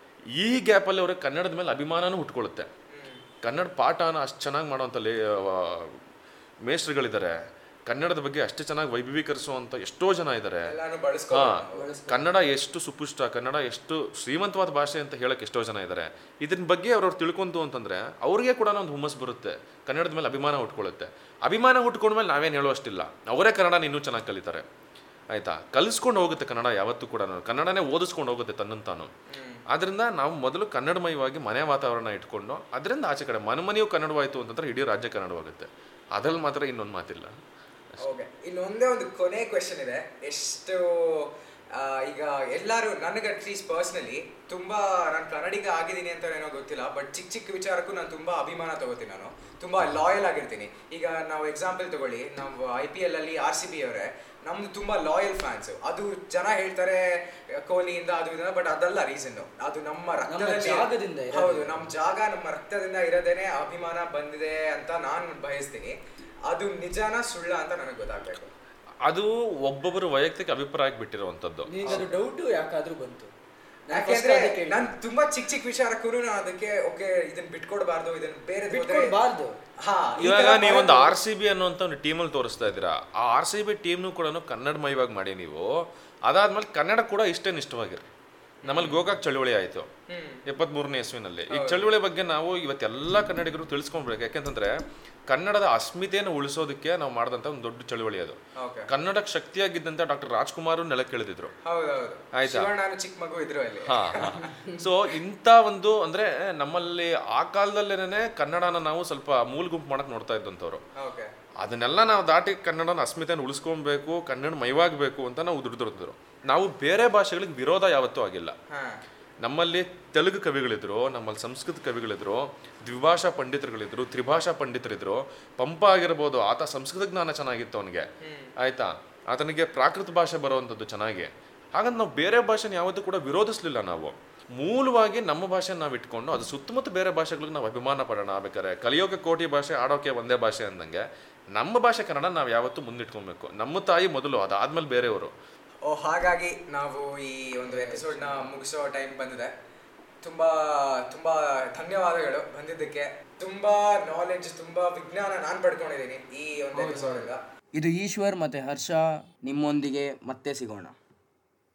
ಈ ಗ್ಯಾಪಲ್ಲಿ ಅವ್ರಿಗೆ ಕನ್ನಡದ ಮೇಲೆ ಅಭಿಮಾನನೂ ಹುಟ್ಕೊಳ್ಳುತ್ತೆ ಕನ್ನಡ ಪಾಠನ ಅಷ್ಟು ಚೆನ್ನಾಗಿ ಮಾಡೋವಂಥ ಲೇ ಆ, ಮೇಷ್ಟ್ರುಗಳಿದ್ದಾರೆ ಕನ್ನಡದ ಬಗ್ಗೆ ಅಷ್ಟು ಚೆನ್ನಾಗಿ ವೈಭವೀಕರಿಸುವಂಥ ಎಷ್ಟೋ ಜನ ಇದ್ದಾರೆ ಎಲ್ಲಾನು ಬಳಸ್ಕೊ ಹಾ ಕನ್ನಡ ಎಷ್ಟು ಸುಪುಷ್ಟ ಕನ್ನಡ ಎಷ್ಟು ಶ್ರೀಮಂತವಾದ ಭಾಷೆ ಅಂತ ಹೇಳಕ್ಕೆ ಎಷ್ಟೋ ಜನ ಇದ್ದಾರೆ ಇದ್ರ ಬಗ್ಗೆ ಅವ್ರವ್ರು ತಿಳ್ಕೊಂತು ಅಂತಂದ್ರೆ ಅವ್ರಿಗೆ ಕೂಡ ಒಂದು ಹುಮ್ಮಸ್ ಬರುತ್ತೆ ಕನ್ನಡದ ಮೇಲೆ ಅಭಿಮಾನ ಹುಟ್ಕೊಳ್ಳುತ್ತೆ ಅಭಿಮಾನ ಹುಟ್ಕೊಂಡ್ಮೇಲೆ ನಾವೇನು ಹೇಳುವಷ್ಟಿಲ್ಲ ಅವರೇ ಕನ್ನಡನ ಇನ್ನೂ ಚೆನ್ನಾಗಿ ಕಲಿತಾರೆ ಆಯ್ತಾ ಕಲಿಸ್ಕೊಂಡು ಹೋಗುತ್ತೆ ಕನ್ನಡ ಯಾವತ್ತೂ ಕೂಡ ಕನ್ನಡನೇ ಓದಿಸ್ಕೊಂಡು ಹೋಗುತ್ತೆ ತನ್ನಂತಾನು ಆದ್ರಿಂದ ನಾವು ಮೊದಲು ಕನ್ನಡಮಯವಾಗಿ ಮನೆ ವಾತಾವರಣ ಇಟ್ಕೊಂಡು ಅದರಿಂದ ಆಚೆ ಕಡೆ ಮನೆ ಮನೆಯೂ ಕನ್ನಡವಾಯಿತು ಅಂತಂದ್ರೆ ಇಡೀ ರಾಜ್ಯ ಕನ್ನಡವಾಗುತ್ತೆ ಅದ್ರಲ್ಲಿ ಮಾತ್ರ ಇನ್ನೊಂದು ಮಾತಿಲ್ಲ ಓಕೆ ಇನ್ನೊಂದೇ ಒಂದು ಕೊನೆ ಕ್ವೆಶನ್ ಇದೆ ಎಷ್ಟು ಆ, ಈಗ ಎಲ್ಲರೂ ನನಗೆ ಅಟ್ಲೀಸ್ಟ್ ಪರ್ಸ್ನಲಿ ತುಂಬಾ ನಾನು ಕನ್ನಡಿಗ ಆಗಿದ್ದೀನಿ ಅಂತ ಏನೋ ಗೊತ್ತಿಲ್ಲ ಬಟ್ ಚಿಕ್ಕ ಚಿಕ್ಕ ವಿಚಾರಕ್ಕೂ ನಾನು ತುಂಬಾ ಅಭಿಮಾನ ತಗೋತೀನಿ ನಾನು ತುಂಬಾ ಲಾಯಲ್ ಆಗಿರ್ತೀನಿ ಈಗ ನಾವು ಎಕ್ಸಾಂಪಲ್ ತಗೊಳ್ಳಿ ನಾವು ಐ ಪಿ ಎಲ್ ಅಲ್ಲಿ ಆರ್ ಸಿ ಬಿ ಅವರೇ ನಮ್ದು ತುಂಬಾ ಲಾಯಲ್ ಫ್ಯಾನ್ಸ್ ಅದು ಜನ ಹೇಳ್ತಾರೆ ಕೊಹ್ಲಿಯಿಂದ ಅದು ಇದನ್ನ ಬಟ್ ಅದಲ್ಲ ರೀಸನ್ ಅದು ನಮ್ಮ ರಕ್ತದಲ್ಲಿ ಜಾಗದಿಂದ ಇರೋದು. ಹೌದು ನಮ್ಮ ಜಾಗ ನಮ್ಮ ರಕ್ತದಿಂದ ಇರೋದೇನೆ ಅಭಿಮಾನ ಬಂದಿದೆ ಅಂತ ನಾನು ಬಯಸ್ತೀನಿ ಅದು ನಿಜಾನ ಸುಳ್ಳ ಅಂತ ನನಗೆ ಗೊತ್ತಾಗ್ಬೇಕು ಅದು ಒಬ್ಬೊಬ್ಬರು ವೈಯಕ್ತಿಕ ಅಭಿಪ್ರಾಯಕ್ಕೆ ಬಿಟ್ಟಿರುವಂಥದ್ದು ನಿನಗೆ ಅದು ಡೌಟು ಯಾಕಾದ್ರೂ ಬಂತು ನಾನ್ first ಯಾಕೆಂದ್ರೆ ಅದಕ್ಕೆ ಹೇಳ್ದೆ. ನಾನು ತುಂಬಾ ಚಿಕ್ಕ ಚಿಕ್ಕ ವಿಚಾರಕ್ಕೂ ನಾನು ಅದಕ್ಕೆ ಓಕೆ ಇದನ್ನ ಬಿಟ್ಕೊಡ್ಬಾರ್ದು ಇದನ್ನ ಬೇರೆ ಬಿಟ್ಕೊಡ್ಬಾರ್ದು. ಹಾ ಈ ಇವಾಗ ತರ ನೀವೊಂದು ಮಾಡೋದು- ಆರ್ ಸಿ ಬಿ ಅನ್ನುವಂಥ ಒಂದು ಟೀಮಲ್ಲಿ ತೋರಿಸ್ತಾ ಇದ್ದೀರಾ ಆ ಆರ್ ಸಿ ಬಿ ಟೀಮ್ನು ಕೂಡ ಕನ್ನಡಮಯವಾಗಿ ಮಾಡಿ ನೀವು ಅದಾದ್ಮೇಲೆ ಕನ್ನಡ ಕೂಡ ಇಷ್ಟೇ ನಿಷ್ಠವಾಗಿರಿ ನಮ್ಮಲ್ಲಿ ಗೋಕಾಕ್ ಚಳುವಳಿ ಆಯಿತು ಎಪ್ಪತ್ಮೂರನೇ ಇಸ್ವಿನಲ್ಲಿ ಈಗ ಚಳುವಳಿ ಬಗ್ಗೆ ನಾವು ಇವತ್ತೆಲ್ಲ ಕನ್ನಡಿಗರು ತಿಳಿಸ್ಕೊಂಡ್ಬೇಕು ಯಾಕೆಂತಂದ್ರೆ ಕನ್ನಡದ ಅಸ್ಮಿತೆಯನ್ನು ಉಳಿಸೋದಕ್ಕೆ ನಾವು ಮಾಡಿದಂಥ ಒಂದು ದೊಡ್ಡ ಚಳುವಳಿ ಅದು Okay. ಕನ್ನಡಕ್ಕೆ ಶಕ್ತಿಯಾಗಿದ್ದಂಥ ಡಾಕ್ಟರ್ ರಾಜ್ಕುಮಾರ್ ನೆಲಕ್ಕಿಳಿದಿದ್ರು ಹೌದೌದು ಆಯ್ತಾ? ಶಿವಣ್ಣನು ಚಿಕ್ಕ ಮಗು ಇದ್ರು ಅಲ್ಲಿ ಹಾ ಸೊ ಇಂಥ ಒಂದು ಅಂದ್ರೆ ನಮ್ಮಲ್ಲಿ ಆ ಕಾಲದಲ್ಲೇನೆ ಕನ್ನಡನ ನಾವು ಸ್ವಲ್ಪ ಮೂಲ ಗುಂಪು ಮಾಡಕ್ ನೋಡ್ತಾ ಇದ್ದಂಥವ್ರು ಓಕೆ ಅದನ್ನೆಲ್ಲ ನಾವು ದಾಟಿ ಕನ್ನಡನ ಅಸ್ಮಿತೆಯನ್ನು ಉಳಿಸ್ಕೊಬೇಕು ಕನ್ನಡ ಮಯವಾಗಬೇಕು ಅಂತ ನಾವು ದುಡಿದಿರ್ತಿದ್ರು ನಾವು ಬೇರೆ ಭಾಷೆಗಳಿಗೆ ವಿರೋಧ ಯಾವತ್ತೂ ಆಗಿಲ್ಲ ಹಾ ನಮ್ಮಲ್ಲಿ ತೆಲುಗು ಕವಿಗಳಿದ್ರು ನಮ್ಮಲ್ಲಿ ಸಂಸ್ಕೃತ ಕವಿಗಳಿದ್ರು ದ್ವಿಭಾಷಾ ಪಂಡಿತರುಗಳಿದ್ರು ತ್ರಿಭಾಷಾ ಪಂಡಿತರಿದ್ರು ಪಂಪ ಆಗಿರ್ಬೋದು ಆತ ಸಂಸ್ಕೃತ ಜ್ಞಾನ ಚೆನ್ನಾಗಿತ್ತು ಅವನಿಗೆ ಆಯ್ತಾ ಆತನಿಗೆ ಪ್ರಾಕೃತ ಭಾಷೆ ಬರುವಂಥದ್ದು ಚೆನ್ನಾಗಿ ಹಾಗಂತ ನಾವು ಬೇರೆ ಭಾಷೆನ ಯಾವತ್ತೂ ಕೂಡ ವಿರೋಧಿಸ್ಲಿಲ್ಲ ನಾವು ಮೂಲವಾಗಿ ನಮ್ಮ ಭಾಷೆ ನಾವು ಇಟ್ಕೊಂಡು ಅದು ಸುತ್ತಮುತ್ತ ಬೇರೆ ಭಾಷೆಗಳಿಗೆ ನಾವು ಅಭಿಮಾನ ಪಡೋಣ ಬೇಕಾದ್ರೆ ಕಲಿಯೋಕೆ ಕೋಟಿ ಭಾಷೆ ಆಡೋಕೆ ಒಂದೇ ಭಾಷೆ ಅಂದಂಗೆ ನಮ್ಮ ಭಾಷೆ ಕನ್ನಡ ನಾವು ಯಾವತ್ತೂ ಮುಂದಿಟ್ಕೊಬೇಕು ನಮ್ಮ ತಾಯಿ ಮೊದಲು ಅದಾದ್ಮೇಲೆ ಬೇರೆಯವರು ಓ ಹಾಗಾಗಿ ನಾವು ಈ ಒಂದು ಎಪಿಸೋಡ್ನ ಮುಗಿಸೋ ಟೈಮ್ ಬಂದಿದೆ ತುಂಬಾ ತುಂಬಾ ಧನ್ಯವಾದಗಳು ಬಂದಿದ್ದಕ್ಕೆ ತುಂಬಾ ನಾಲೆಡ್ಜ್ ತುಂಬಾ ವಿಜ್ಞಾನ ನಾನು ಪಡ್ಕೊಂಡಿದ್ದೀನಿ ಈ ಒಂದು ಎಪಿಸೋಡ್ ಇಂದ ಇದು ಈಶ್ವರ್ ಮತ್ತು ಹರ್ಷ ನಿಮ್ಮೊಂದಿಗೆ ಮತ್ತೆ ಸಿಗೋಣ